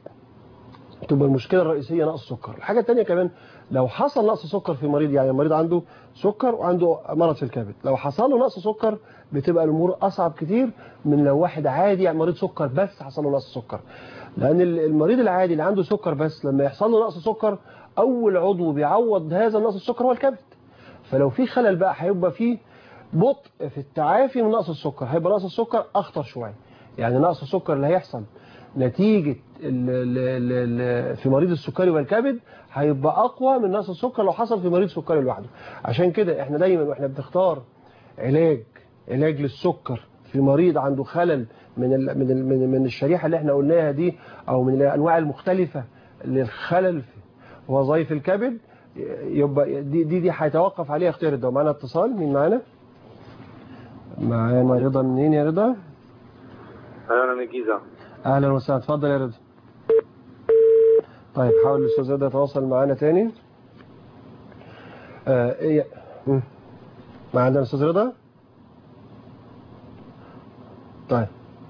تبقى المشكله الرئيسيه نقص السكر الحاجه الثانيه كمان لو حصل نقص سكر في مريض يعني المريض عنده سكر وعنده مرض في الكبد لو حصل له نقص سكر بتبقى الامور اصعب كتير من لو واحد عادي يعني مريض سكر بس حصل له نقص سكر لان المريض العادي اللي عنده سكر بس لما يحصل له نقص سكر اول عضو بيعوض هذا النقص السكر هو الكبد فلو في خلل بقى هيبقى فيه بطء في التعافي من نقص السكر هيبقى نقص السكر اخطر شويه يعني نقص السكر اللي هيحصل نتيجة ال ال ال ال في مريض السكري والكبد هيبقى أقوى من نقص السكر لو حصل في مريض سكري لوحده عشان كده احنا دايما واحنا بنختار علاج علاج للسكر في مريض عنده خلل من ال من ال من, من الشريحة اللي احنا قلناها دي أو من الأنواع المختلفة للخلل في وظائف الكبد يبقى دي دي, دي هيتوقف عليها اختيار الدواء معانا اتصال مين معانا؟ معانا رضا منين يا رضا؟ انا من الجيزه اهلا وسهلا اتفضل يا رضا طيب حاول الاستاذ رضا يتواصل معانا تاني آه ايه مم. معانا الاستاذ رضا طيب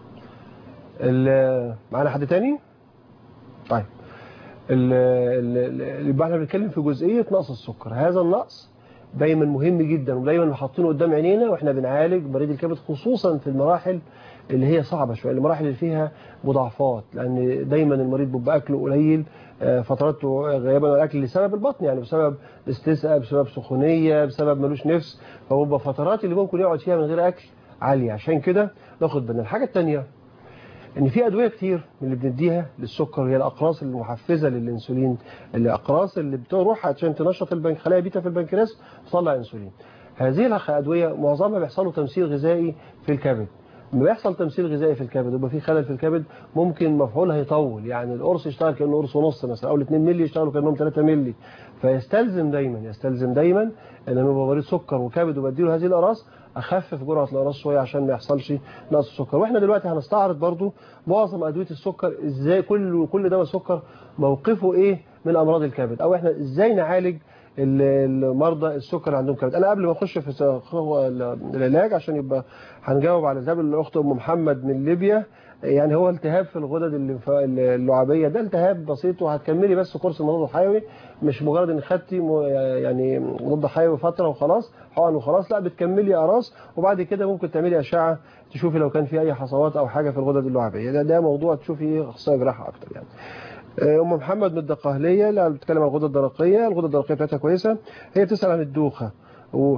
ال- معانا حد تاني طيب ال- ال- ال- يبقى احنا بنتكلم في جزئيه نقص السكر هذا النقص دايما مهم جدا ودايما حاطينه قدام عينينا واحنا بنعالج مريض الكبد خصوصا في المراحل اللي هي صعبة شوية المراحل اللي فيها مضاعفات لأن دايما المريض بيبقى أكله قليل آه، فترات غيابا عن الأكل لسبب البطن يعني بسبب استسقاء بسبب سخونية بسبب ملوش نفس فبيبقى فترات اللي ممكن يقعد فيها من غير أكل عالية عشان كده ناخد بالنا الحاجة التانية ان في ادويه كتير من اللي بنديها للسكر وهي الاقراص المحفزه للانسولين الاقراص اللي بتروح عشان تنشط البنك خلايا بيتا في البنكرياس تطلع انسولين هذه الادويه معظمها بيحصل له تمثيل غذائي في الكبد لما بيحصل تمثيل غذائي في الكبد يبقى في خلل في الكبد ممكن مفعولها يطول يعني القرص يشتغل كانه قرص ونص مثلا او ال 2 مللي يشتغلوا كانهم 3 مللي فيستلزم دايما يستلزم دايما ان انا ببقى مريض سكر وكبد وبديله هذه الاقراص اخفف جرعه الاقراص شويه عشان ما يحصلش نقص السكر واحنا دلوقتي هنستعرض برضو معظم ادويه السكر ازاي كل كل دواء سكر موقفه ايه من امراض الكبد او احنا ازاي نعالج ال- المرضى السكر اللي عندهم كبد انا قبل ما اخش في س- خطوة ال- العلاج عشان يبقى هنجاوب على ذهب الاخت ام محمد من ليبيا يعني هو التهاب في الغدد الليمفا- اللعابيه ده التهاب بسيط وهتكملي بس كورس المضاد الحيوي مش مجرد ان خدتي م- يعني مضاد حيوي فتره وخلاص حقن وخلاص لا بتكملي اقراص وبعد كده ممكن تعملي اشعه تشوفي لو كان في اي حصوات او حاجه في الغدد اللعابيه ده, ده موضوع تشوفي ايه اخصائي جراحه اكتر يعني ام محمد من الدقهليه اللي بتتكلم عن الغده الدرقيه الغده الدرقيه بتاعتها كويسه هي بتسال عن الدوخه و...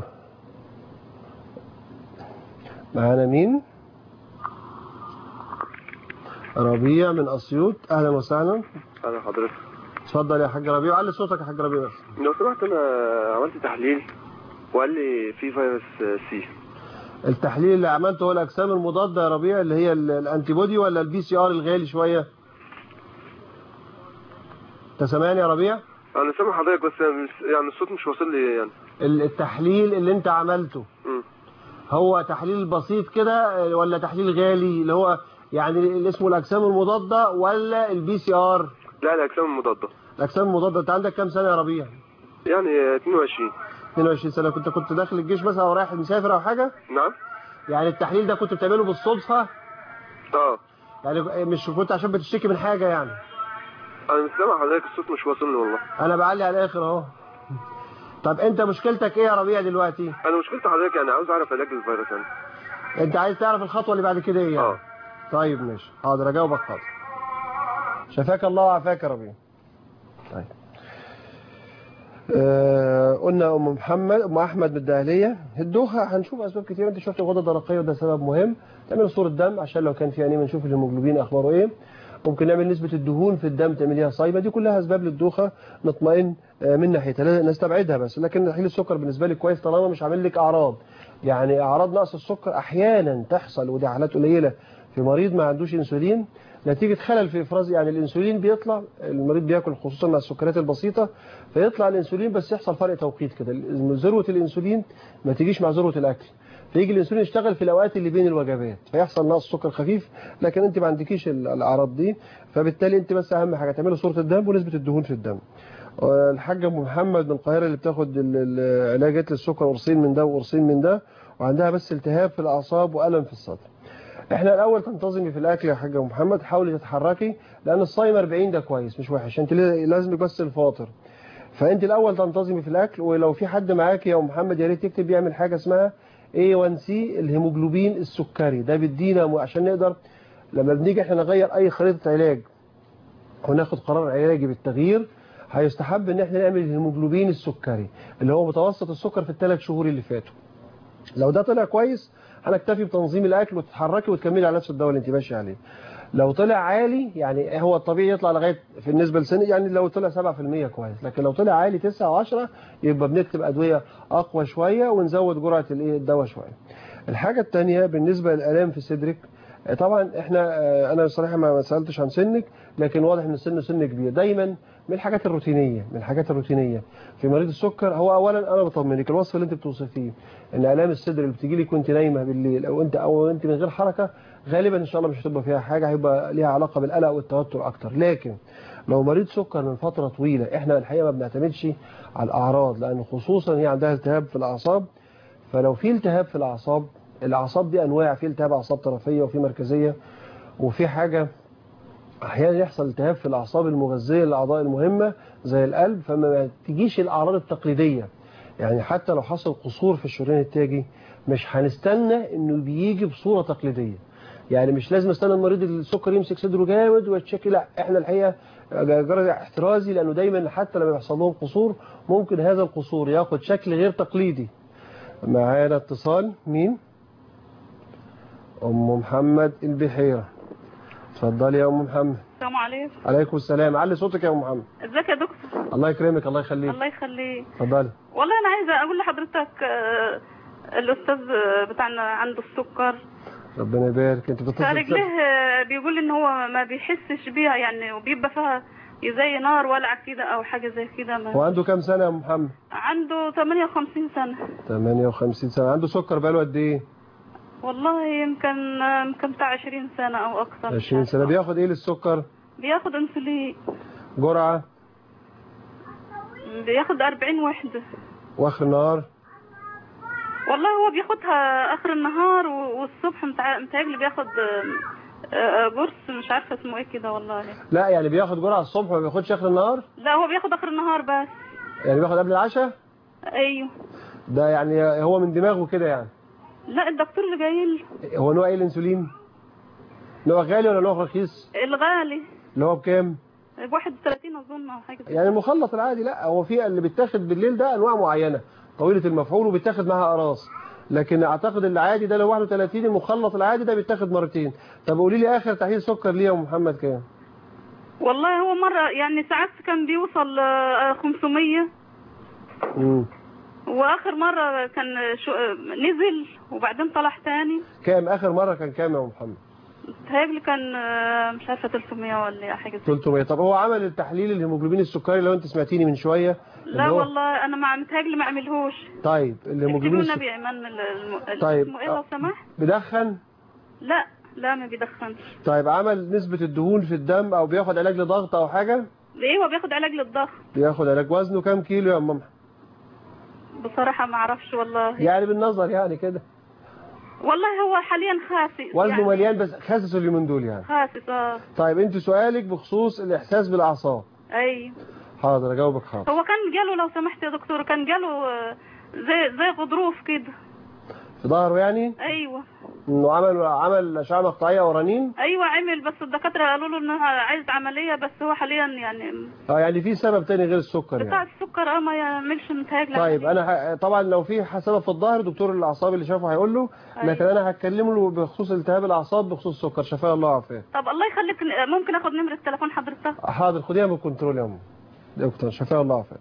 معانا مين ربيع من اسيوط اهلا وسهلا انا حضرتك اتفضل يا حاج ربيع علي صوتك يا حاج ربيع بس لو سمحت انا عملت تحليل وقال لي في فيروس سي التحليل اللي عملته هو الاجسام المضاده يا ربيع اللي هي ال- الانتي بودي ولا البي سي ار الغالي شويه انت سامعني يا ربيع انا سامع حضرتك بس مش- يعني الصوت مش واصل لي يعني ال- التحليل اللي انت عملته مم. هو تحليل بسيط كده ولا تحليل غالي اللي هو يعني اللي اسمه الاجسام المضاده ولا البي سي ار لا الاجسام المضاده الاجسام المضاده انت عندك كام سنه يا ربيع يعني 22 22 سنه كنت كنت داخل الجيش مثلا او رايح مسافر او حاجه نعم يعني التحليل ده كنت بتعمله بالصدفه اه يعني مش كنت عشان بتشتكي من حاجه يعني انا مش سامع حضرتك الصوت مش واصل لي والله انا بعلي على الاخر اهو طب انت مشكلتك ايه يا ربيع دلوقتي انا مشكلتي حضرتك يعني عاوز اعرف علاج الفيروس يعني انت عايز تعرف الخطوه اللي بعد كده ايه يعني اه طيب ماشي حاضر اجاوبك حاضر شفاك الله وعافاك يا ربيع طيب آه قلنا ام محمد ام احمد من الدهليه الدوخه هنشوف اسباب كتير انت شفت الغده الدرقيه وده سبب مهم تعمل صوره دم عشان لو كان في انيميا نشوف الهيموجلوبين اخباره ايه ممكن نعمل نسبه الدهون في الدم تعمليها صايبه دي كلها اسباب للدوخه نطمئن آه، من ناحيتها لا نستبعدها بس لكن تحليل السكر بالنسبه لي كويس طالما مش عامل لك اعراض يعني اعراض نقص السكر احيانا تحصل ودي حالات قليله في مريض ما عندوش انسولين نتيجة خلل في افراز يعني الانسولين بيطلع المريض بياكل خصوصا مع السكريات البسيطة فيطلع الانسولين بس يحصل فرق توقيت كده ذروة الانسولين ما تجيش مع ذروة الاكل فيجي الانسولين يشتغل في الاوقات اللي بين الوجبات فيحصل نقص سكر خفيف لكن انت ما عندكيش ال- الاعراض دي فبالتالي انت بس اهم حاجة تعملي صورة الدم ونسبة الدهون في الدم الحاجة ام محمد من القاهرة اللي بتاخد ال- ال- علاجات للسكر قرصين من ده وقرصين من ده وعندها بس التهاب في الاعصاب والم في الصدر احنا الاول تنتظمي في الاكل يا حاجه محمد حاولي تتحركي لان الصايم 40 ده كويس مش وحش انت لازم بس الفاطر فانت الاول تنتظمي في الاكل ولو في حد معاك يا ام محمد يا ريت يكتب يعمل حاجه اسمها A1C الهيموجلوبين السكري ده بيدينا م- عشان نقدر لما بنيجي احنا نغير اي خريطه علاج وناخد قرار علاجي بالتغيير هيستحب ان احنا نعمل الهيموجلوبين السكري اللي هو متوسط السكر في الثلاث شهور اللي فاتوا لو ده طلع كويس هنكتفي بتنظيم الاكل وتتحركي وتكملي على نفس الدواء اللي انت ماشيه عليه لو طلع عالي يعني هو الطبيعي يطلع لغايه في النسبه لسن يعني لو طلع 7% كويس لكن لو طلع عالي 9 و10 يبقى بنكتب ادويه اقوى شويه ونزود جرعه الايه الدواء شويه الحاجه الثانيه بالنسبه للالام في صدرك آه، طبعا احنا آه، انا بصراحه ما ما سالتش عن سنك لكن واضح ان السن سن كبير دايما من الحاجات الروتينيه من الحاجات الروتينيه في مريض السكر هو اولا انا بطمنك الوصف اللي انت بتوصفيه ان الام الصدر اللي بتيجي لك وانت نايمه بالليل او انت او انت من غير حركه غالبا ان شاء الله مش هتبقى فيها حاجه هيبقى ليها علاقه بالقلق والتوتر اكتر لكن لو مريض سكر من فتره طويله احنا الحقيقه ما بنعتمدش على الاعراض لان خصوصا هي عندها التهاب في الاعصاب فلو في التهاب في الاعصاب الاعصاب دي انواع في التهاب اعصاب طرفيه وفي مركزيه وفي حاجه احيانا يحصل التهاب في الاعصاب المغذيه للاعضاء المهمه زي القلب فما تجيش الاعراض التقليديه يعني حتى لو حصل قصور في الشريان التاجي مش هنستنى انه بيجي بصوره تقليديه يعني مش لازم استنى المريض السكر يمسك صدره جامد ويتشكي لا احنا الحقيقه جرى احترازي لانه دايما حتى لما يحصل لهم قصور ممكن هذا القصور ياخد شكل غير تقليدي معانا اتصال مين ام محمد البحيره اتفضلي يا ام محمد السلام عليكم عليكم السلام علي صوتك يا ام محمد ازيك يا دكتور الله يكرمك الله يخليك الله يخليك اتفضلي والله انا عايزه اقول لحضرتك آه، الاستاذ بتاعنا عنده السكر ربنا يبارك انت بتتصل فرجليه آه، بيقول ان هو ما بيحسش بيها يعني وبيبقى فيها زي نار ولع كده او حاجه زي كده هو ما عنده كام سنه يا ام محمد عنده 58 سنه 58 سنه عنده سكر بقاله قد ايه والله يمكن آه، يمكن بتاع 20 سنه او اكثر مش 20 سنه عارفة. بياخد ايه للسكر بياخد انسولين جرعه بياخد 40 وحده واخر النهار والله هو بياخدها اخر النهار و- والصبح متع- متهيألي بياخد آه، آه، قرص مش عارفه اسمه ايه كده والله لا يعني بياخد جرعه الصبح ما بياخدش اخر النهار لا هو بياخد اخر النهار بس يعني بياخد قبل العشاء ايوه ده يعني هو من دماغه كده يعني لا الدكتور اللي جاي لي هو نوع ايه الانسولين نوع غالي ولا نوع رخيص الغالي اللي هو بكام ب 31 اظن او حاجه زي يعني المخلط العادي لا هو في اللي بيتاخد بالليل ده انواع معينه طويله المفعول وبيتاخد معاها اقراص لكن اعتقد العادي ده لو 31 المخلط العادي ده بيتاخد مرتين طب قولي لي اخر تحليل سكر ليه يا أم محمد كام والله هو مره يعني ساعات كان بيوصل آه، 500 امم واخر مره كان شو آه، نزل وبعدين طلع تاني كام اخر مره كان كام يا أم محمد متهيألي كان آه، مش عارفه 300 ولا حاجه زي 300 طب هو عمل التحليل الهيموجلوبين السكري لو انت سمعتيني من شويه اللي لا هو- والله انا ما متهيألي ما عملهوش طيب الهيموجلوبين اكتبوا السكري النبي ايمان ال- الم... طيب. اسمه ايه لو سمحت بدخن لا لا ما بيدخنش طيب عمل نسبة الدهون في الدم او بياخد علاج لضغط او حاجة ليه هو بياخد علاج للضغط بياخد علاج وزنه كام كيلو يا ماما بصراحة ما اعرفش والله يعني بالنظر يعني كده والله هو حاليا خاسس وزنه يعني مليان بس خاسس اليومين دول يعني خاسس اه طيب انت سؤالك بخصوص الاحساس بالاعصاب اي حاضر اجاوبك حاضر هو كان جاله لو سمحت يا دكتور كان جاله آه، زي زي غضروف كده في ظهره يعني ايوه انه عمل عمل اشعه مقطعيه ورنين ايوه عمل بس الدكاترة قالوا له انه عايز عملية بس هو حاليا يعني اه يعني في سبب تاني غير السكر بتاع يعني السكر اه ما يعملش متهيألي طيب انا ه... طبعا لو في سبب في الظهر دكتور الاعصاب اللي شافه هيقول له لكن انا هتكلم له بخصوص التهاب الاعصاب بخصوص السكر شفاه الله وعافاه طب الله يخليك ممكن اخد نمرة تليفون حضرتك حاضر خديها من الكنترول يا ام دكتور شفاه الله وعافاه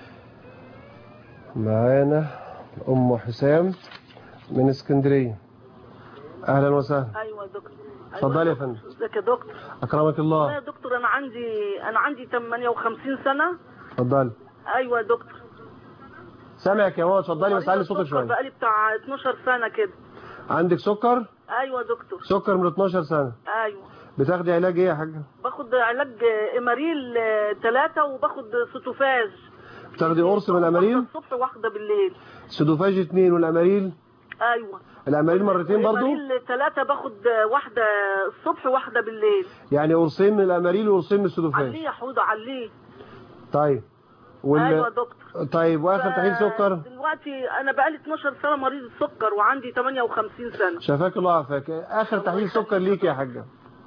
معانا ام حسام من اسكندريه اهلا وسهلا ايوه يا دكتور اتفضلي يا فندم ازيك يا دكتور اكرمك لا الله يا دكتور انا عندي انا عندي 58 سنه اتفضلي ايوه يا دكتور سامعك يا ماما اتفضلي بس علي صوتك شويه بقالي بتاع 12 سنه كده عندك سكر ايوه يا دكتور سكر من 12 سنه ايوه بتاخدي علاج ايه يا حاجه باخد علاج اماريل ثلاثة وباخد سوتوفاج بتاخدي قرص من الاماريل الصبح واحده بالليل سودوفاج اتنين والاماريل ايوه الاماريل مرتين برضو اماريل ثلاثة باخد واحده الصبح واحده بالليل يعني قرصين من الاماريل وقرصين من السودوفاج عليه يا حوده عليه طيب وال... ايوه يا دكتور طيب واخر تحليل سكر دلوقتي انا بقالي 12 سنه مريض السكر وعندي 58 سنه شفاك الله عافاك اخر تحليل سكر ليك يا حاجه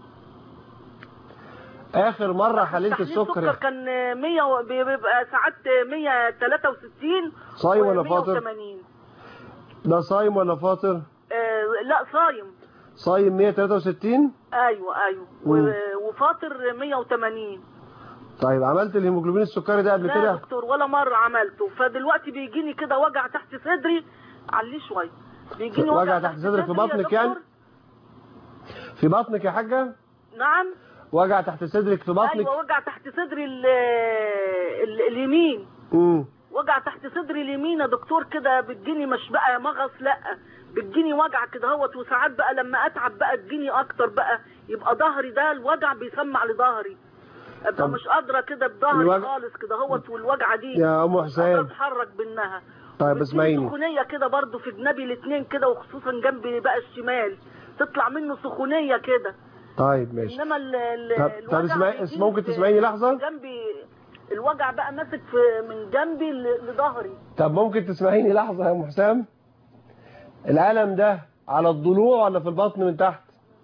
اخر مره حللت تحليل السكر يا السكر كان 100 و- بيبقى ساعات 163 صايم ولا و فاطر؟ 180. ده صايم ولا فاطر آه لا صايم صايم 163 ايوه ايوه مم. و- وفاطر 180 طيب عملت الهيموجلوبين السكري ده قبل لا يا كده دكتور ولا مره عملته فدلوقتي بيجيني كده وجع تحت صدري عليه شويه بيجيني وجع تحت صدرك في صدري يا بطنك يعني دكتور. في بطنك يا حاجه نعم وجع تحت صدرك في بطنك ايوه وجع تحت صدري ال ال اليمين امم وجع تحت صدري اليمين يا دكتور كده بتجيني مش بقى مغص لا بتجيني وجع كده هوت وساعات بقى لما اتعب بقى تجيني اكتر بقى يبقى ظهري ده الوجع بيسمع لظهري ابقى طب مش قادره كده بظهري الوجع- خالص كده هوت والوجعه دي يا أم مش قادرة حسين. اتحرك منها طيب بتجيني اسمعيني سخونيه كده برضو في جنابي الاثنين كده وخصوصا جنبي بقى الشمال تطلع منه سخونيه كده طيب ماشي انما ال ال طب- طب الوجع اسمعي- بيجيني ممكن في- تسمعيني لحظة؟ في جنبي الوجع بقى ماسك في من جنبي ل- لظهري طب ممكن تسمعيني لحظه يا ام حسام الالم ده على الضلوع ولا في البطن من تحت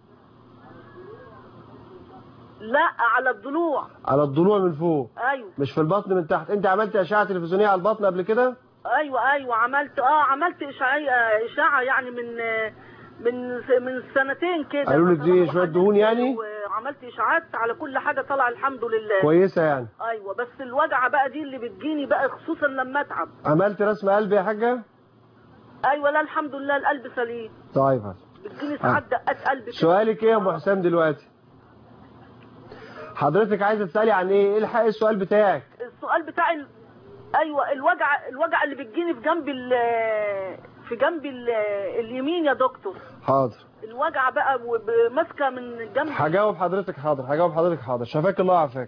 لا على الضلوع على الضلوع من فوق ايوه مش في البطن من تحت انت عملت اشعه تلفزيونيه على البطن قبل كده ايوه ايوه عملت اه عملت اشعاعيه اشاعه يعني من من من سنتين كده قالوا لك دي شويه دهون يعني وعملت اشاعات على كل حاجه طلع الحمد لله كويسه يعني ايوه بس الوجعه بقى دي اللي بتجيني بقى خصوصا لما اتعب عملت رسم قلب يا حاجه ايوه لا الحمد لله القلب سليم طيب هات. بتجيني ساعات دقات قلب كده. سؤالك ايه يا ام حسام دلوقتي حضرتك عايزه تسالي عن ايه ايه الحق السؤال بتاعك السؤال بتاع ال... ايوه الوجع الوجع اللي بتجيني في جنب ال... في جنب ال... اليمين يا دكتور حاضر الوجع بقى وب- ماسكه من جنب هجاوب حضرتك حاضر هجاوب حضرتك حاضر شفاك الله عافاك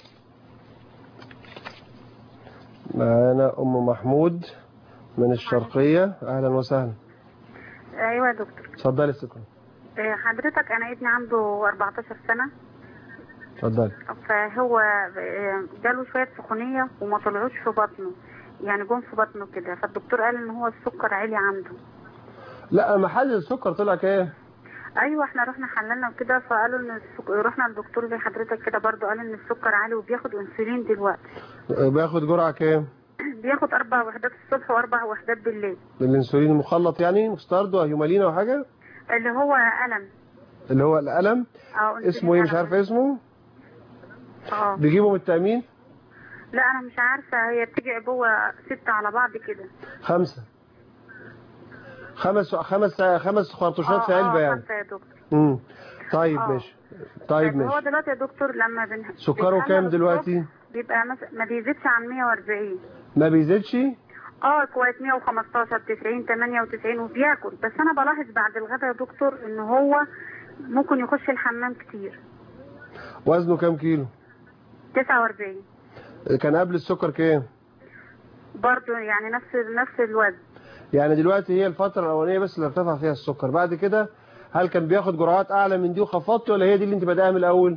معانا ام محمود من الشرقيه اهلا وسهلا ايوه يا دكتور اتفضلي السكن آه، حضرتك انا ابني عنده 14 سنه اتفضلي فهو آه، جاله شويه سخونيه وما طلعوش في بطنه يعني جم في بطنه كده فالدكتور قال ان هو السكر عالي عنده لا محل السكر طلع كام ايوه احنا رحنا حللنا وكده فقالوا ان السكر رحنا للدكتور زي حضرتك كده برضو قال ان السكر عالي وبياخد انسولين دلوقتي بياخد جرعه كام بياخد اربع وحدات الصبح واربع وحدات بالليل الانسولين المخلط يعني مستارد وهيومالين او حاجه اللي هو الم اللي هو الالم اه أنسولين اسمه ايه مش ألم. عارفه اسمه اه بيجيبه من التامين لا انا مش عارفه هي بتيجي عبوه ستة على بعض كده خمسه خمس خمس خمس خرطوشات في اه علبه اه يعني خمسة يا دكتور امم طيب آه. ماشي طيب بس هو ماشي دلوقتي يا دكتور لما بن... سكره بنحمل كام الصبح دلوقتي بيبقى مثلا ما بيزيدش عن 140 ما بيزيدش اه كويس 115 90 98 وبياكل بس انا بلاحظ بعد الغداء يا دكتور ان هو ممكن يخش الحمام كتير وزنه كام كيلو 49 كان قبل السكر كام برضه يعني نفس نفس الوزن يعني دلوقتي هي الفتره الاولانيه بس اللي ارتفع فيها السكر بعد كده هل كان بياخد جرعات اعلى من دي وخفضت ولا هي دي اللي انت بداها من الاول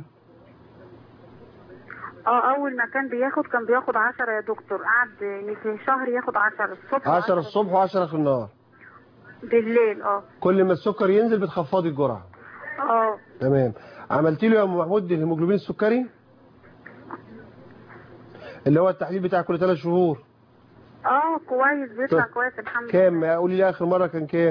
اه اول ما كان بياخد كان بياخد 10 يا دكتور قعد في شهر ياخد 10 الصبح 10 الصبح و10 في النهار بالليل اه كل ما السكر ينزل بتخفضي الجرعه اه تمام عملتي له يا ام محمود الهيموجلوبين السكري اللي هو التحليل بتاع كل ثلاث شهور اه كويس بيطلع طيب. كويس الحمد لله كام قولي لي اخر مره كان كام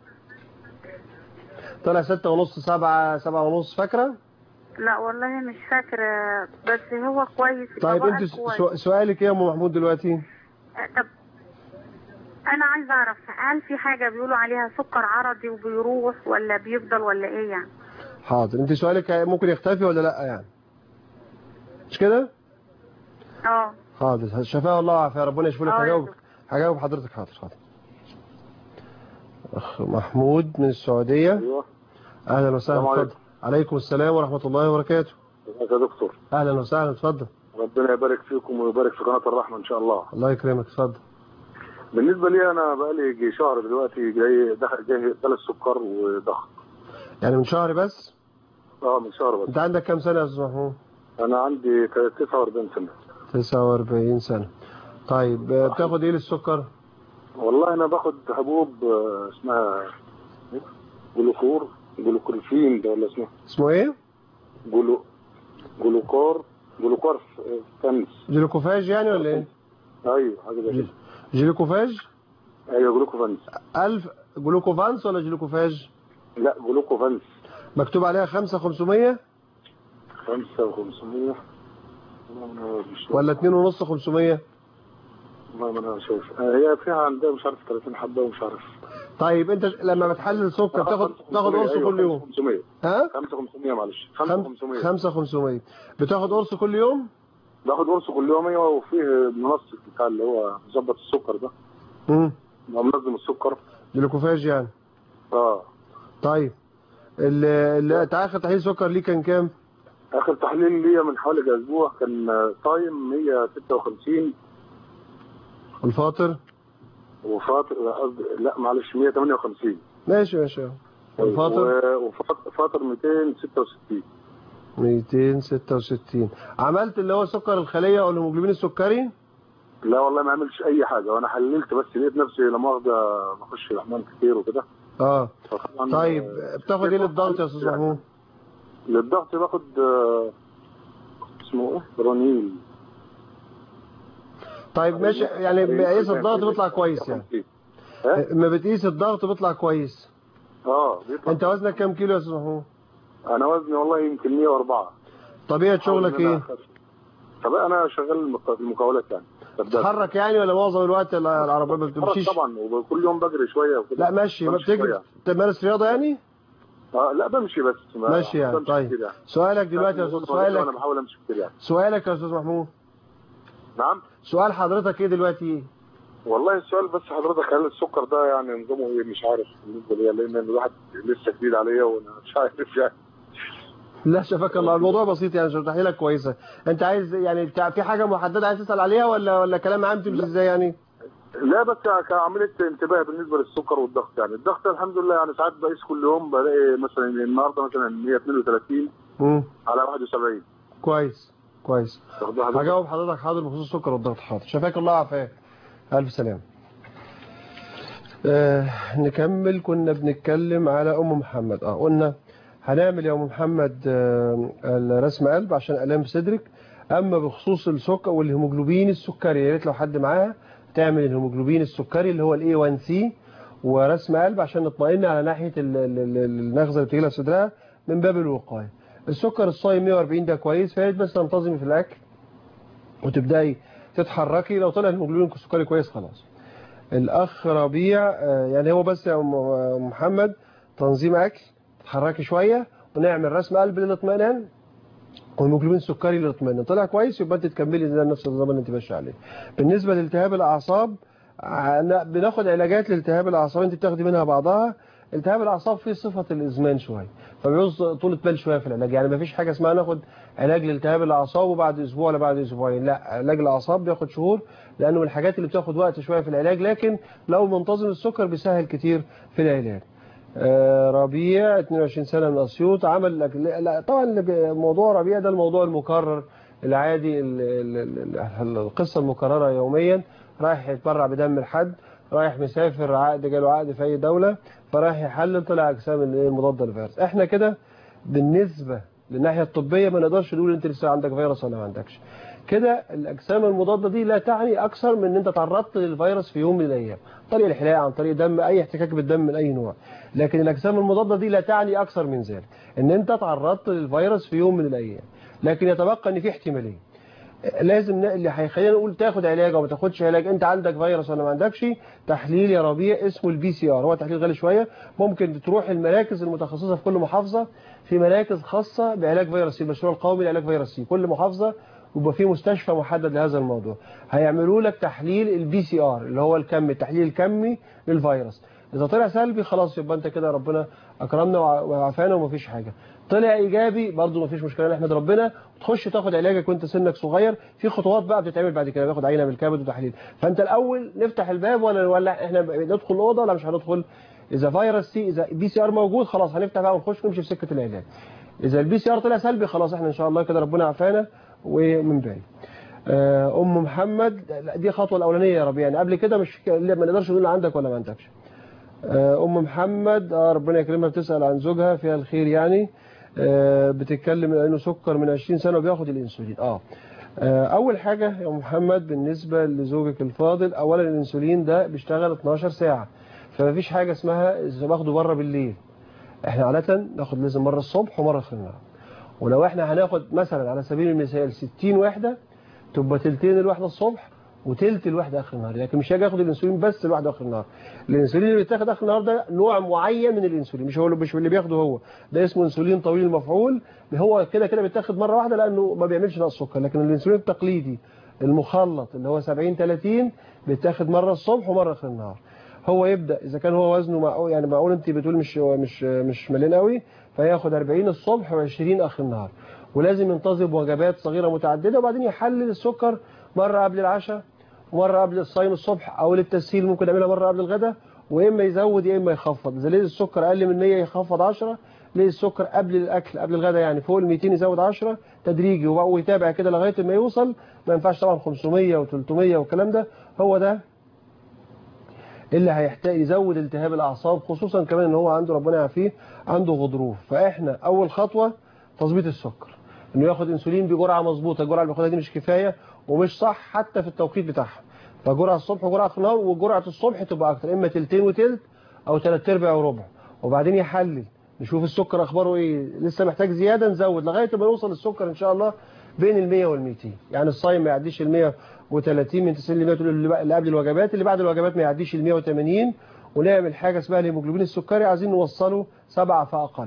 طلع ستة ونص سبعة سبعة ونص فاكرة لا والله مش فاكرة بس هو كويس طيب بابا انت قال س- كويس. سو- سؤالك ايه يا ام محمود دلوقتي آه، طب انا عايزه اعرف هل في حاجه بيقولوا عليها سكر عرضي وبيروح ولا بيفضل ولا ايه يعني حاضر انت سؤالك ممكن يختفي ولا لا يعني مش كده اه حاضر شفاء الله وعافية ربنا يشفي لك آه يا هجاوب هجاوب حضرتك حاضر حاضر اخ محمود من السعودية ايوه اهلا وسهلا السلام عليكم. اتفضل عليكم السلام ورحمة الله وبركاته ازيك يا دكتور اهلا وسهلا اتفضل ربنا يبارك فيكم ويبارك في قناه الرحمه ان شاء الله الله يكرمك اتفضل بالنسبه لي انا بقالي يجي شهر دلوقتي جاي دخل جاي ثلاث سكر وضغط يعني من شهر بس اه من شهر بس انت عندك كام سنة يا استاذ محمود انا عندي 49 سنه 49 سنة طيب آه، بتاخد ايه للسكر والله انا باخد حبوب آه، اسمها جلوكور جلوكورفين ده ولا اسمه اسمه ايه جلو جلوكور جلوكور فانس جلوكوفاج يعني ولا ايه ايوه حاجه زي كده جلوكوفاج ايوه جلوكوفانس ألف جلوكوفانس ولا جلوكوفاج لا جلوكوفانس مكتوب عليها 5500 خمسة وخمسمية ولا 2 ونص 500 ما ما انا شايف آه، هي فيها عندها مش عارف 30 حبة ومش عارف طيب انت لما بتحلل سكر تاخد تاخد قرص كل يوم 500 ها 5500 معلش 5500 5500 بتاخد قرص كل يوم باخد قرص كل يوم ايوه وفيه منسق بتاع اللي هو مظبط السكر ده امم هو منظم السكر جلوكوفاج يعني اه طيب ال ال انت اخر تحليل سكر ليه كان كام اخر تحليل ليا من حوالي اسبوع كان آه، صايم 156 الفاطر وفاطر قصدي لا معلش 158 ماشي ماشي الفاطر و- وفاطر فاطر 266 266 عملت اللي هو سكر الخليه او الهيموجلوبين السكري لا والله ما عملتش اي حاجه وانا حللت بس لقيت نفسي لا مؤاخذه بخش الحمام كتير وكده اه فطبعاً، طيب آه، بتاخد ايه للضغط يا استاذ محمود للضغط باخد آه، اسمه ايه برونيل طيب ماشي يعني بقيس الضغط بيطلع كويس يعني ما بتقيس الضغط بيطلع كويس اه بيطلع انت وزنك كام كيلو يا استاذ محمود انا وزني والله يمكن 104 طبيعه شغلك حاول إن أنا ايه أخس. طب انا شغال المق- في المقاولات يعني دبابة. تتحرك يعني ولا معظم الوقت ال- العربيه ما بتمشيش بتمشيش طبعا وكل يوم بجري شويه وكده لا ماشي ما بمشي بتجري شوية. تمارس رياضه يعني اه لا بمشي بس ما ماشي يعني بمشي طيب كتير يعني. سؤالك دلوقتي يا بس استاذ انا سؤالك بحاول امشي كتير يعني سؤالك يا استاذ محمود نعم سؤال حضرتك ايه دلوقتي ايه والله السؤال بس حضرتك هل السكر ده يعني نظامه ايه مش عارف بالنسبه ليا لان الواحد لسه جديد عليا وانا مش عارف يعني لا شفاك الله الموضوع بسيط يعني شرح لك كويسه انت عايز يعني بتاع- في حاجه محدده عايز تسال عليها ولا ولا كلام عام تمشي ازاي يعني لا بس كعمليه انتباه بالنسبه للسكر والضغط يعني الضغط الحمد لله يعني ساعات بقيس كل يوم بلاقي مثلا النهارده مثلا 132 امم على 71 كويس كويس واخد بالك حضرتك؟ هجاوب حضرتك حاضر بخصوص السكر والضغط حاضر شفاك الله عافاك الف سلام آه نكمل كنا بنتكلم على ام محمد اه قلنا هنعمل يا ام محمد آه رسم قلب عشان الام صدرك اما بخصوص السكر والهيموجلوبين السكري يا ريت لو حد معاها تعمل الهيموجلوبين السكري اللي هو الاي 1 سي ورسم قلب عشان نطمئن على ناحيه ال- ال- ال- النغزه اللي بتيجي لها في صدرها من باب الوقايه السكر الصايم 140 ده كويس فيا ريت بس تنتظمي في الاكل وتبداي تتحركي لو طلع الهيموجلوبين السكري كويس خلاص الاخ ربيع آه، يعني هو بس يا أم- أم محمد تنظيم اكل تتحركي شويه ونعمل رسم قلب للاطمئنان والهيموجلوبين السكري للاطمئنان طلع كويس يبقى انت تكملي زي نفس النظام اللي انت ماشيه عليه بالنسبه لالتهاب الاعصاب ع- بناخد علاجات لالتهاب الاعصاب انت بتاخدي منها بعضها التهاب الاعصاب فيه صفه الازمان شويه فبيعوز طولة بال شويه في العلاج يعني ما فيش حاجه اسمها ناخد علاج لالتهاب الاعصاب وبعد اسبوع ولا بعد اسبوعين لا علاج الاعصاب بياخد شهور لانه من الحاجات اللي بتاخد وقت شويه في العلاج لكن لو منتظم السكر بيسهل كتير في العلاج آه، ربيع 22 سنة من أسيوط عمل لك لا طبعا اللي- موضوع ربيع ده الموضوع المكرر العادي ال- ال- ال- القصة المكررة يوميا رايح يتبرع بدم الحد رايح مسافر عقد جاله عقد في أي دولة فرايح يحلل طلع أجسام الإيه المضادة للفيروس احنا كده بالنسبة للناحية الطبية ما نقدرش نقول انت لسه عندك فيروس ولا ما عندكش كده الأجسام المضادة دي لا تعني أكثر من ان انت تعرضت للفيروس في يوم من الأيام عن طريق الحلاقة عن طريق دم أي احتكاك بالدم من أي نوع لكن الأجسام المضادة دي لا تعني أكثر من ذلك ان انت تعرضت للفيروس في يوم من الأيام لكن يتبقى ان في احتمالية لازم ن- اللي هيخلينا نقول تاخد علاج او ما تاخدش علاج انت عندك فيروس ولا ما عندكش تحليل يا ربيع اسمه البي سي ار هو تحليل غالي شويه ممكن تروح المراكز المتخصصه في كل محافظه في مراكز خاصه بعلاج فيروس سي المشروع القومي لعلاج فيروس سي كل محافظه يبقى في مستشفى محدد لهذا الموضوع هيعملوا لك تحليل البي سي ار اللي هو الكم التحليل الكمي للفيروس اذا طلع سلبي خلاص يبقى انت كده ربنا اكرمنا وع- وعافانا ومفيش حاجه طلع ايجابي برضه مفيش مشكله نحمد ربنا وتخش تاخد علاجك وانت سنك صغير في خطوات بقى بتتعمل بعد كده ناخد عينه من الكبد وتحليل فانت الاول نفتح الباب ولا ولا احنا ندخل الاوضه ولا مش هندخل اذا فيروس سي اذا بي سي ار موجود خلاص هنفتح بقى ونخش نمشي في سكه العلاج اذا البي سي ار طلع سلبي خلاص احنا ان شاء الله كده ربنا عافانا ومن بعيد آه، ام محمد لا، دي الخطوه الاولانيه يا ربيع يعني قبل كده مش ما نقدرش نقول عندك ولا ما عندكش آه، ام محمد آه ربنا يكرمها بتسال عن زوجها فيها الخير يعني آه، بتتكلم انه سكر من 20 سنه وبياخد الانسولين اه آه، اول حاجه يا ام محمد بالنسبه لزوجك الفاضل اولا الانسولين ده بيشتغل 12 ساعه فما فيش حاجه اسمها إذا باخده بره بالليل احنا عادة ناخد لازم مرة الصبح ومرة في النهار ولو احنا هناخد مثلا على سبيل المثال 60 وحدة تبقى تلتين الوحدة الصبح وتلت الوحدة اخر النهار لكن مش هاجي اخد الانسولين بس الوحدة اخر النهار الانسولين اللي بيتاخد اخر النهار ده نوع معين من الانسولين مش هو مش اللي بياخده هو ده اسمه انسولين طويل المفعول هو كده كده بيتاخد مرة واحدة لانه ما بيعملش نقص سكر لكن الانسولين التقليدي المخلط اللي هو 70 30 بيتاخد مرة الصبح ومرة اخر النهار هو يبدا اذا كان هو وزنه معقول يعني معقول انت بتقول مش مش مش مليان قوي فياخد 40 الصبح و20 اخر النهار ولازم ينتظم بوجبات صغيره متعدده وبعدين يحلل السكر مره قبل العشاء ومره قبل الصايم الصبح او للتسهيل ممكن يعملها مره قبل الغداء واما يزود يا اما يخفض اذا لقي السكر اقل من 100 يخفض 10 لقي السكر قبل الاكل قبل الغداء يعني فوق ال 200 يزود 10 تدريجي ويتابع كده لغايه ما يوصل ما ينفعش طبعا 500 و300 والكلام ده هو ده اللي هيحتاج يزود التهاب الاعصاب خصوصا كمان ان هو عنده ربنا يعافيه عنده غضروف فاحنا اول خطوه تظبيط السكر انه ياخد انسولين بجرعه مظبوطه الجرعه اللي بياخدها دي مش كفايه ومش صح حتى في التوقيت بتاعها فجرعه الصبح وجرعه في النهار وجرعه الصبح تبقى اكتر اما تلتين وتلت او تلات ارباع وربع وبعدين يحلل نشوف السكر اخباره ايه لسه محتاج زياده نزود لغايه ما نوصل السكر ان شاء الله بين ال 100 وال 200 يعني الصايم ما يعديش ال 130 من 90 ل 100 اللي قبل الوجبات اللي بعد الوجبات ما يعديش ال 180 ونعمل حاجه اسمها الهيموجلوبين السكري عايزين نوصله سبعة فاقل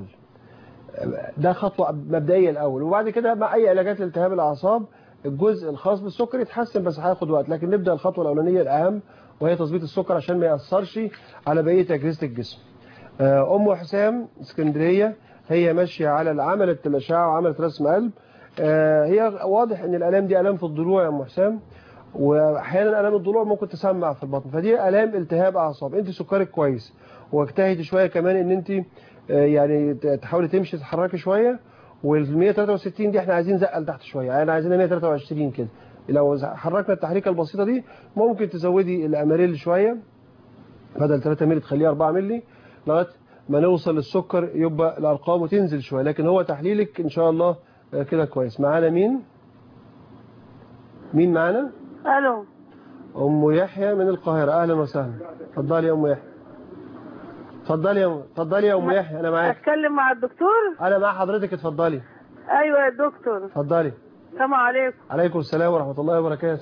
ده خطوه مبدئيه الاول وبعد كده مع اي علاجات لالتهاب الاعصاب الجزء الخاص بالسكر يتحسن بس هياخد وقت لكن نبدا الخطوه الاولانيه الاهم وهي تظبيط السكر عشان ما ياثرش على بقيه اجهزه الجسم ام حسام اسكندريه هي ماشيه على عملت الاشعه وعملت رسم قلب هي واضح ان الالام دي الام في الضلوع يا ام حسام واحيانا الام الضلوع ممكن تسمع في البطن فدي الام التهاب اعصاب انت سكرك كويس واجتهدي شويه كمان ان انت يعني تحاولي تمشي تتحركي شويه وال 163 دي احنا عايزين زقه لتحت شويه يعني عايزينها 123 كده لو حركنا التحريكه البسيطه دي ممكن تزودي الاماريل شويه بدل 3 مللي تخليها 4 مللي لغايه ما نوصل للسكر يبقى الارقام وتنزل شويه لكن هو تحليلك ان شاء الله كده كويس معانا مين مين معانا الو ام يحيى من القاهره اهلا وسهلا اتفضلي يا ام يحيى اتفضلي يا اتفضلي يا ام يحيى انا معاك اتكلم مع الدكتور انا مع حضرتك اتفضلي ايوه يا دكتور اتفضلي السلام عليكم عليكم السلام ورحمه الله وبركاته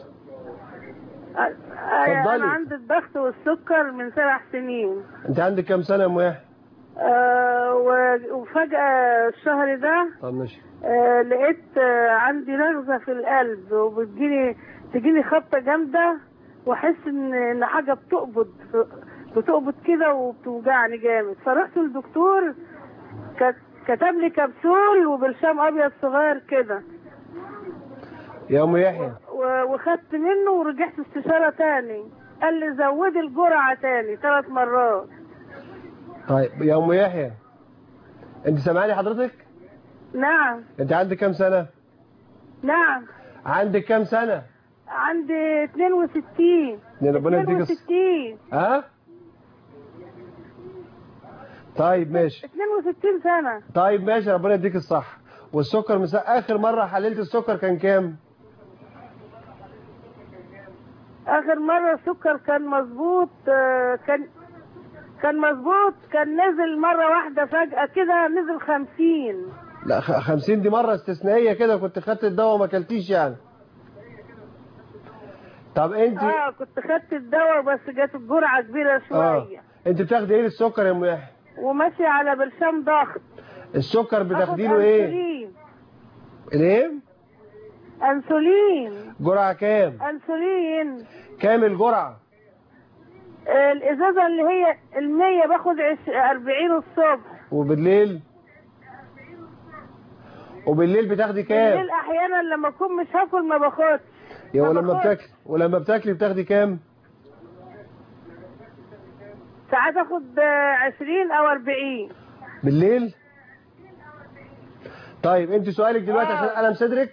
اتفضلي انا عندي الضغط والسكر من سبع سنين انت عندك كام سنه يا ام يحيى آه وفجأة الشهر ده طب ماشي آه لقيت آه عندي نغزة في القلب وبتجيني تجيني خبطة جامدة واحس ان ان حاجة بتقبض بتقبض كده وبتوجعني جامد فرحت للدكتور كتب لي كبسول وبرشام ابيض صغير كده يا ام يحيى وخدت منه ورجعت استشارة تاني قال لي زودي الجرعة تاني ثلاث مرات طيب يا ام يحيى انت سامعاني حضرتك نعم انت عندك كام سنه نعم عندك كام سنه عندي 62 ربنا يديك 62 ها طيب ماشي 62 سنه طيب ماشي ربنا يديك الصح والسكر مسا... اخر مره حللت السكر كان كام اخر مره السكر كان مظبوط كان كان مظبوط كان نزل مرة واحدة فجأة كده نزل خمسين لا خمسين دي مرة استثنائية كده كنت خدت الدواء وما اكلتيش يعني طب انت اه كنت خدت الدواء بس جت الجرعة كبيرة شوية آه. انت بتاخدي ايه للسكر يا ام يحيى وماشي على برشام ضغط السكر بتاخدي له ايه الايه انسولين جرعة كام انسولين كام الجرعة الازازه اللي هي المية باخد أربعين الصبح وبالليل وبالليل بتاخدي كام بالليل احيانا لما اكون مش هاكل ما باخدش يا ولما بتاكلي ولما بتاكلي بتاخدي كام ساعات اخد عشرين او أربعين بالليل طيب انت سؤالك دلوقتي آه. عشان الم صدرك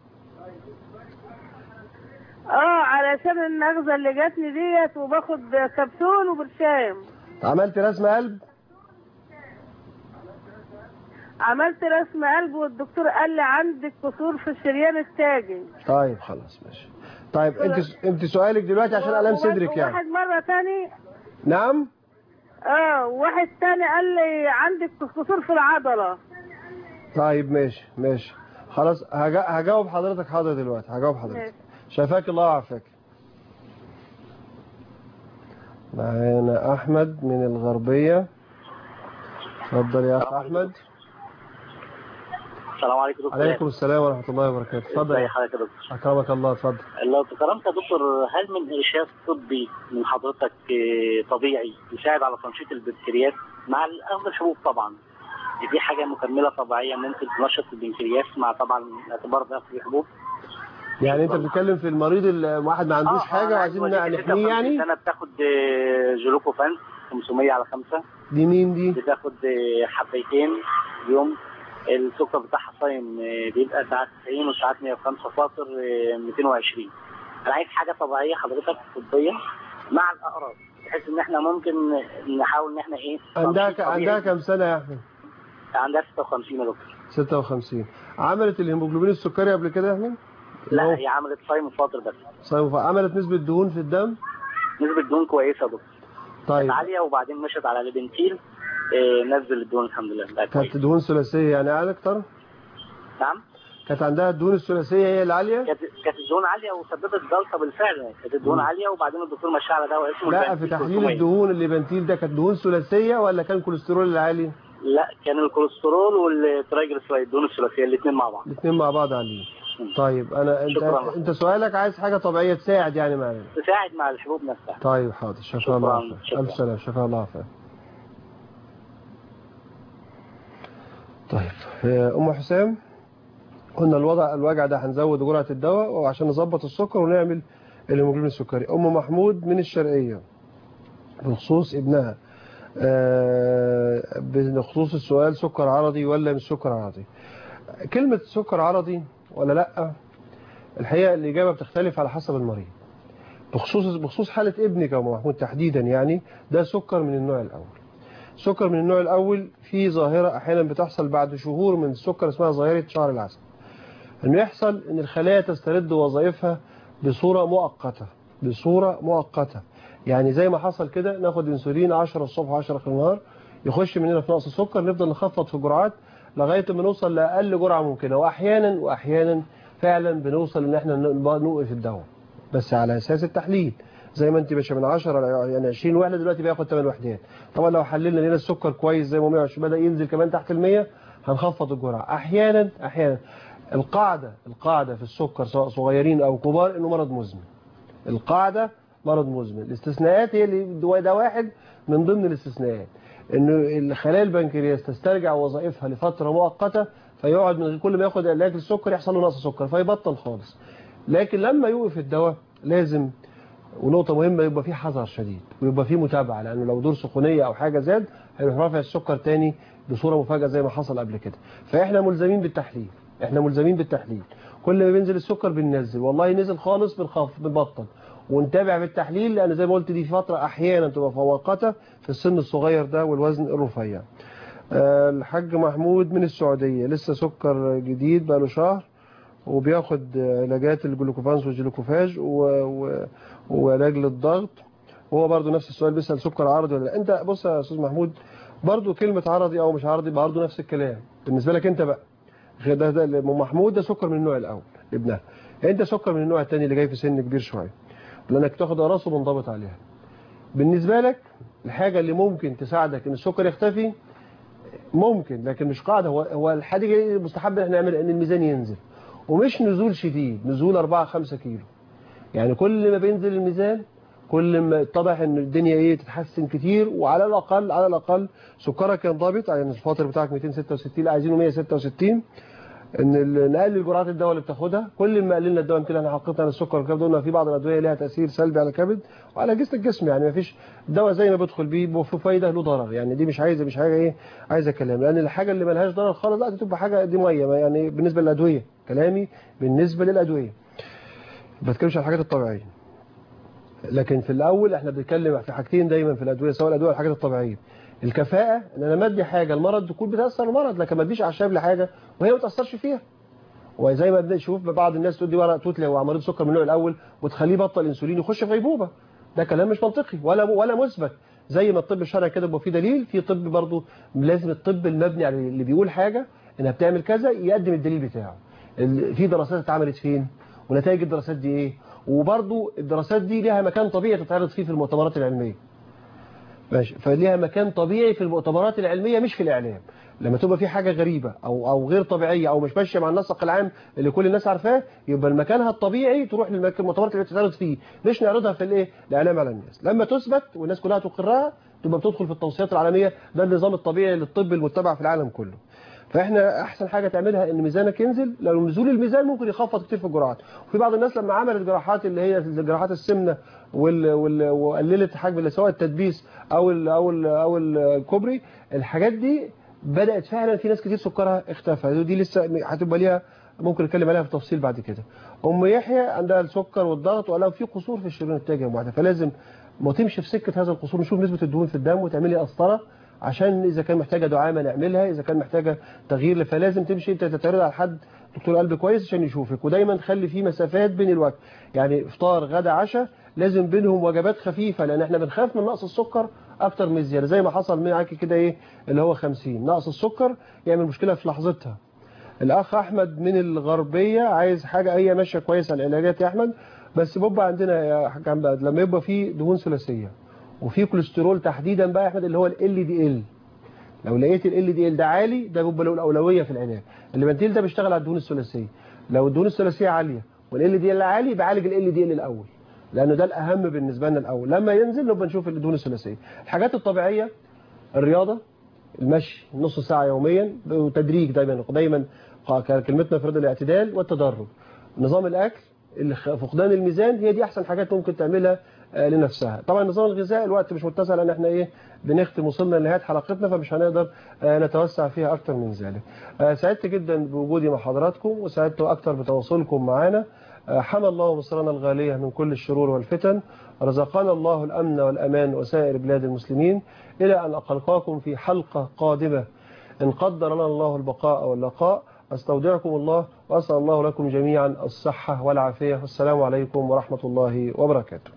اه علشان النغزه اللي جاتني ديت وباخد كبسول وبرشام عملت رسم قلب عملت رسم قلب والدكتور قال لي عندك كسور في الشريان التاجي طيب خلاص ماشي طيب انت انت سؤالك دلوقتي عشان الام صدرك يعني واحد مره تاني نعم اه واحد تاني قال لي عندك كسور في العضله طيب ماشي ماشي خلاص هجا- هجاوب حضرتك حاضر دلوقتي هجاوب حضرتك ماشي. شفاك الله وعافاك معانا احمد من الغربيه اتفضل يا اخ احمد السلام عليكم دكتور عليكم السلام ورحمه الله وبركاته اتفضل ازي يا حضرتك يا دكتور اكرمك الله اتفضل لو تكرمت يا دكتور هل من ارشاد طبي من حضرتك آه، طبيعي يساعد على تنشيط البنكرياس مع اخذ الحبوب طبعا دي حاجه مكمله طبيعيه ممكن تنشط البنكرياس مع طبعا اعتبار ده في الحبوب يعني انت بتتكلم في المريض اللي واحد ما عندوش حاجه وعايزين نحميه يعني سنه بتاخد آه، جلوكوفان 500 على 5 دي مين دي بتاخد آه، حبيتين يوم السكر بتاعها صايم آه، بيبقى ساعات 90 وساعات 105 فاطر آه، 220 انا عايز حاجه طبيعيه حضرتك طبيه مع الاقراص بحيث ان احنا ممكن نحاول ان احنا ايه عندها تنشيط ك... طبيعي. عندها كام سنه يا احمد عندها 56 يا دكتور 56 عملت الهيموجلوبين السكري قبل كده يا احمد لا هي عملت صايم فاطر بس صحيح عملت نسبه دهون في الدم نسبه دهون كويسه يا دكتور طيب كانت عاليه وبعدين مشت على البنتيل آه، نزل الدهون الحمد لله بقى كويس كانت دهون ثلاثيه يعني اعلى اكتر نعم كانت عندها الدهون الثلاثيه هي العاليه كانت كانت الدهون عاليه وسببت جلطه بالفعل كانت الدهون مم. عاليه وبعدين الدكتور مشى على دواء اسمه لا في البنتيل تحليل 300. الدهون اللي بنتيل ده كانت دهون ثلاثيه ولا كان كوليسترول العالي لا كان الكوليسترول والترايجليسيرايد الدهون الثلاثيه الاثنين مع بعض الاثنين مع بعض عاليين طيب انا انت شكراً. انت سؤالك عايز حاجه طبيعيه تساعد يعني معانا تساعد مع الحبوب نفسها طيب حاضر شفاء شكراً، الله عافاك شكراً. الف سلامه شفاء الله عافاك طيب آه، ام حسام قلنا الوضع الوجع ده هنزود جرعه الدواء وعشان نظبط السكر ونعمل الهيموجلوبين السكري ام محمود من الشرقيه بخصوص ابنها آه، بخصوص السؤال سكر عرضي ولا مش سكر عرضي كلمة سكر عرضي ولا لا الحقيقة الإجابة بتختلف على حسب المريض بخصوص بخصوص حالة ابنك يا أم محمود تحديدا يعني ده سكر من النوع الأول سكر من النوع الأول في ظاهرة أحيانا بتحصل بعد شهور من السكر اسمها ظاهرة شهر العسل انه يحصل ان الخلايا تسترد وظائفها بصورة مؤقتة بصورة مؤقتة يعني زي ما حصل كده ناخد انسولين 10 الصبح 10 في النهار يخش مننا في نقص السكر نفضل نخفض في الجرعات لغاية ما نوصل لأقل جرعة ممكنة وأحيانا وأحيانا فعلا بنوصل ان احنا نوقف الدواء بس على اساس التحليل زي ما انت باشا من 10 يعني 20 وحده دلوقتي بياخد 8 وحدات طبعا لو حللنا لقينا السكر كويس زي ما 120 بدا ينزل كمان تحت ال 100 هنخفض الجرعه احيانا احيانا القاعده القاعده في السكر سواء صغيرين او كبار انه مرض مزمن القاعده مرض مزمن الاستثناءات هي اللي ده واحد من ضمن الاستثناءات انه الخلايا البنكرياس تسترجع وظائفها لفتره مؤقته فيقعد من كل ما ياخد علاج السكر يحصل له نقص سكر فيبطل خالص لكن لما يوقف الدواء لازم ونقطة مهمة يبقى فيه حذر شديد ويبقى فيه متابعة لأنه لو دور سخونية أو حاجة زاد هيروح رافع السكر تاني بصورة مفاجئة زي ما حصل قبل كده فإحنا ملزمين بالتحليل إحنا ملزمين بالتحليل كل ما بينزل السكر بننزل والله نزل خالص بنخف بنبطل ونتابع بالتحليل لأن زي ما قلت دي فترة أحيانا تبقى مؤقتة في السن الصغير ده والوزن الرفيع أه الحاج محمود من السعودية لسه سكر جديد بقاله شهر وبياخد علاجات الجلوكوفانس والجلوكوفاج و... و... وعلاج للضغط وهو برضو نفس السؤال بيسأل سكر عرضي ولا لا انت بص يا استاذ محمود برضو كلمة عرضي او مش عرضي برضو نفس الكلام بالنسبة لك انت بقى ده ده ام محمود ده سكر من النوع الاول ابنها انت سكر من النوع الثاني اللي جاي في سن كبير شويه لانك تاخد اقراص ومنضبط عليها بالنسبة لك الحاجة اللي ممكن تساعدك ان السكر يختفي ممكن لكن مش قاعدة هو هو الحاجة المستحب ان احنا نعمل ان الميزان ينزل ومش نزول شديد نزول 4 5 كيلو يعني كل ما بينزل الميزان كل ما اتضح ان الدنيا ايه تتحسن كتير وعلى الاقل على الاقل سكرك ينضبط يعني الفاطر بتاعك 266 لا عايزينه 166 ان نقلل جرعات الدواء اللي بتاخدها كل ما قللنا الدواء يمكن احنا حققنا عن السكر والكبد قلنا في بعض الادويه ليها تاثير سلبي على الكبد وعلى جسم الجسم يعني ما فيش دواء زي ما بدخل بيه في فايده له ضرر يعني دي مش عايزه مش حاجه ايه عايزه كلام لان الحاجه اللي ملهاش ضرر خالص لا دي تبقى حاجه دي ميه يعني بالنسبه للادويه كلامي بالنسبه للادويه ما بتكلمش على الحاجات الطبيعيه لكن في الاول احنا بنتكلم في حاجتين دايما في الادويه سواء الادويه او الحاجات الطبيعيه الكفاءه ان انا مدي حاجه المرض تكون بتاثر المرض لكن ما اديش اعشاب لحاجه وهي ما تاثرش فيها وزي ما بنشوف بعض الناس تدي ورق توت لو مريض سكر من النوع الاول وتخليه بطل انسولين يخش في غيبوبه ده كلام مش منطقي ولا ولا مثبت زي ما الطب الشرعي كده بيبقى فيه دليل في طب برضه لازم الطب المبني على اللي بيقول حاجه انها بتعمل كذا يقدم الدليل بتاعه ال- في دراسات اتعملت فين ونتائج الدراسات دي ايه وبرضه الدراسات دي ليها مكان طبيعي تتعرض فيه في المؤتمرات العلميه ماشي فليها مكان طبيعي في المؤتمرات العلميه مش في الاعلام لما تبقى في حاجه غريبه او او غير طبيعيه او مش ماشيه مع النسق العام اللي كل الناس عارفاه يبقى مكانها الطبيعي تروح للمكان المؤتمرات اللي بتتعرض فيه مش نعرضها في الايه الاعلام على الناس لما تثبت والناس كلها تقرها تبقى بتدخل في التوصيات العالميه ده النظام الطبيعي للطب المتبع في العالم كله فاحنا احسن حاجه تعملها ان ميزانك ينزل لو نزول الميزان ممكن يخفض كتير في الجرعات وفي بعض الناس لما عملت جراحات اللي هي جراحات السمنه وال... وال... وقللت حجم اللي سواء التدبيس او ال... او ال... او الكوبري الحاجات دي بدات فعلا في ناس كتير سكرها اختفى دي لسه هتبقى ليها ممكن نتكلم عليها في تفصيل بعد كده ام يحيى عندها السكر والضغط وقال في قصور في الشريان التاجي معدة فلازم ما تمشي في سكه هذا القصور نشوف نسبه الدهون في الدم وتعملي قسطره عشان اذا كان محتاجه دعامه نعملها اذا كان محتاجه تغيير فلازم تمشي انت تتعرض على حد دكتور قلب كويس عشان يشوفك ودايما خلي في مسافات بين الوجبات يعني افطار غدا عشاء لازم بينهم وجبات خفيفه لان احنا بنخاف من نقص السكر اكتر من الزياده زي ما حصل معاكي كده ايه اللي هو 50 نقص السكر يعمل مشكله في لحظتها الاخ احمد من الغربيه عايز حاجه هي ماشيه كويسه العلاجات يا احمد بس بيبقى عندنا يا حاج عماد لما يبقى في دهون ثلاثيه وفي كوليسترول تحديدا بقى يا احمد اللي هو ال دي ال لو لقيت ال دي ال ده عالي ده بيبقى له الاولويه في العلاج الليبانتيل ده بيشتغل على الدهون الثلاثيه لو الدهون الثلاثيه عاليه والال دي ال عالي بيعالج ال دي ال الاول لانه ده الاهم بالنسبه لنا الاول لما ينزل نبقى نشوف الدهون الثلاثيه الحاجات الطبيعيه الرياضه المشي نص ساعه يوميا وتدريج دايما دايما كلمتنا في رد الاعتدال والتدرج نظام الاكل اللي فقدان الميزان هي دي احسن حاجات ممكن تعملها لنفسها طبعا نظام الغذاء الوقت مش متسع لان احنا ايه بنختم وصلنا لنهايه حلقتنا فمش هنقدر نتوسع فيها اكتر من ذلك سعدت جدا بوجودي مع حضراتكم وسعدت اكتر بتواصلكم معنا حمى الله مصرنا الغالية من كل الشرور والفتن رزقنا الله الأمن والأمان وسائر بلاد المسلمين إلى أن ألقاكم في حلقة قادمة إن قدر لنا الله البقاء واللقاء أستودعكم الله وأسأل الله لكم جميعا الصحة والعافية والسلام عليكم ورحمة الله وبركاته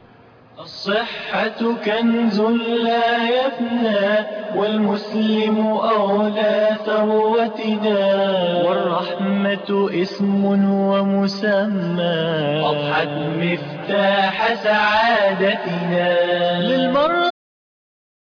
الصحة كنز لا يفنى والمسلم أولى ثروتنا والرحمة اسم ومسمى أضحت مفتاح سعادتنا للمرء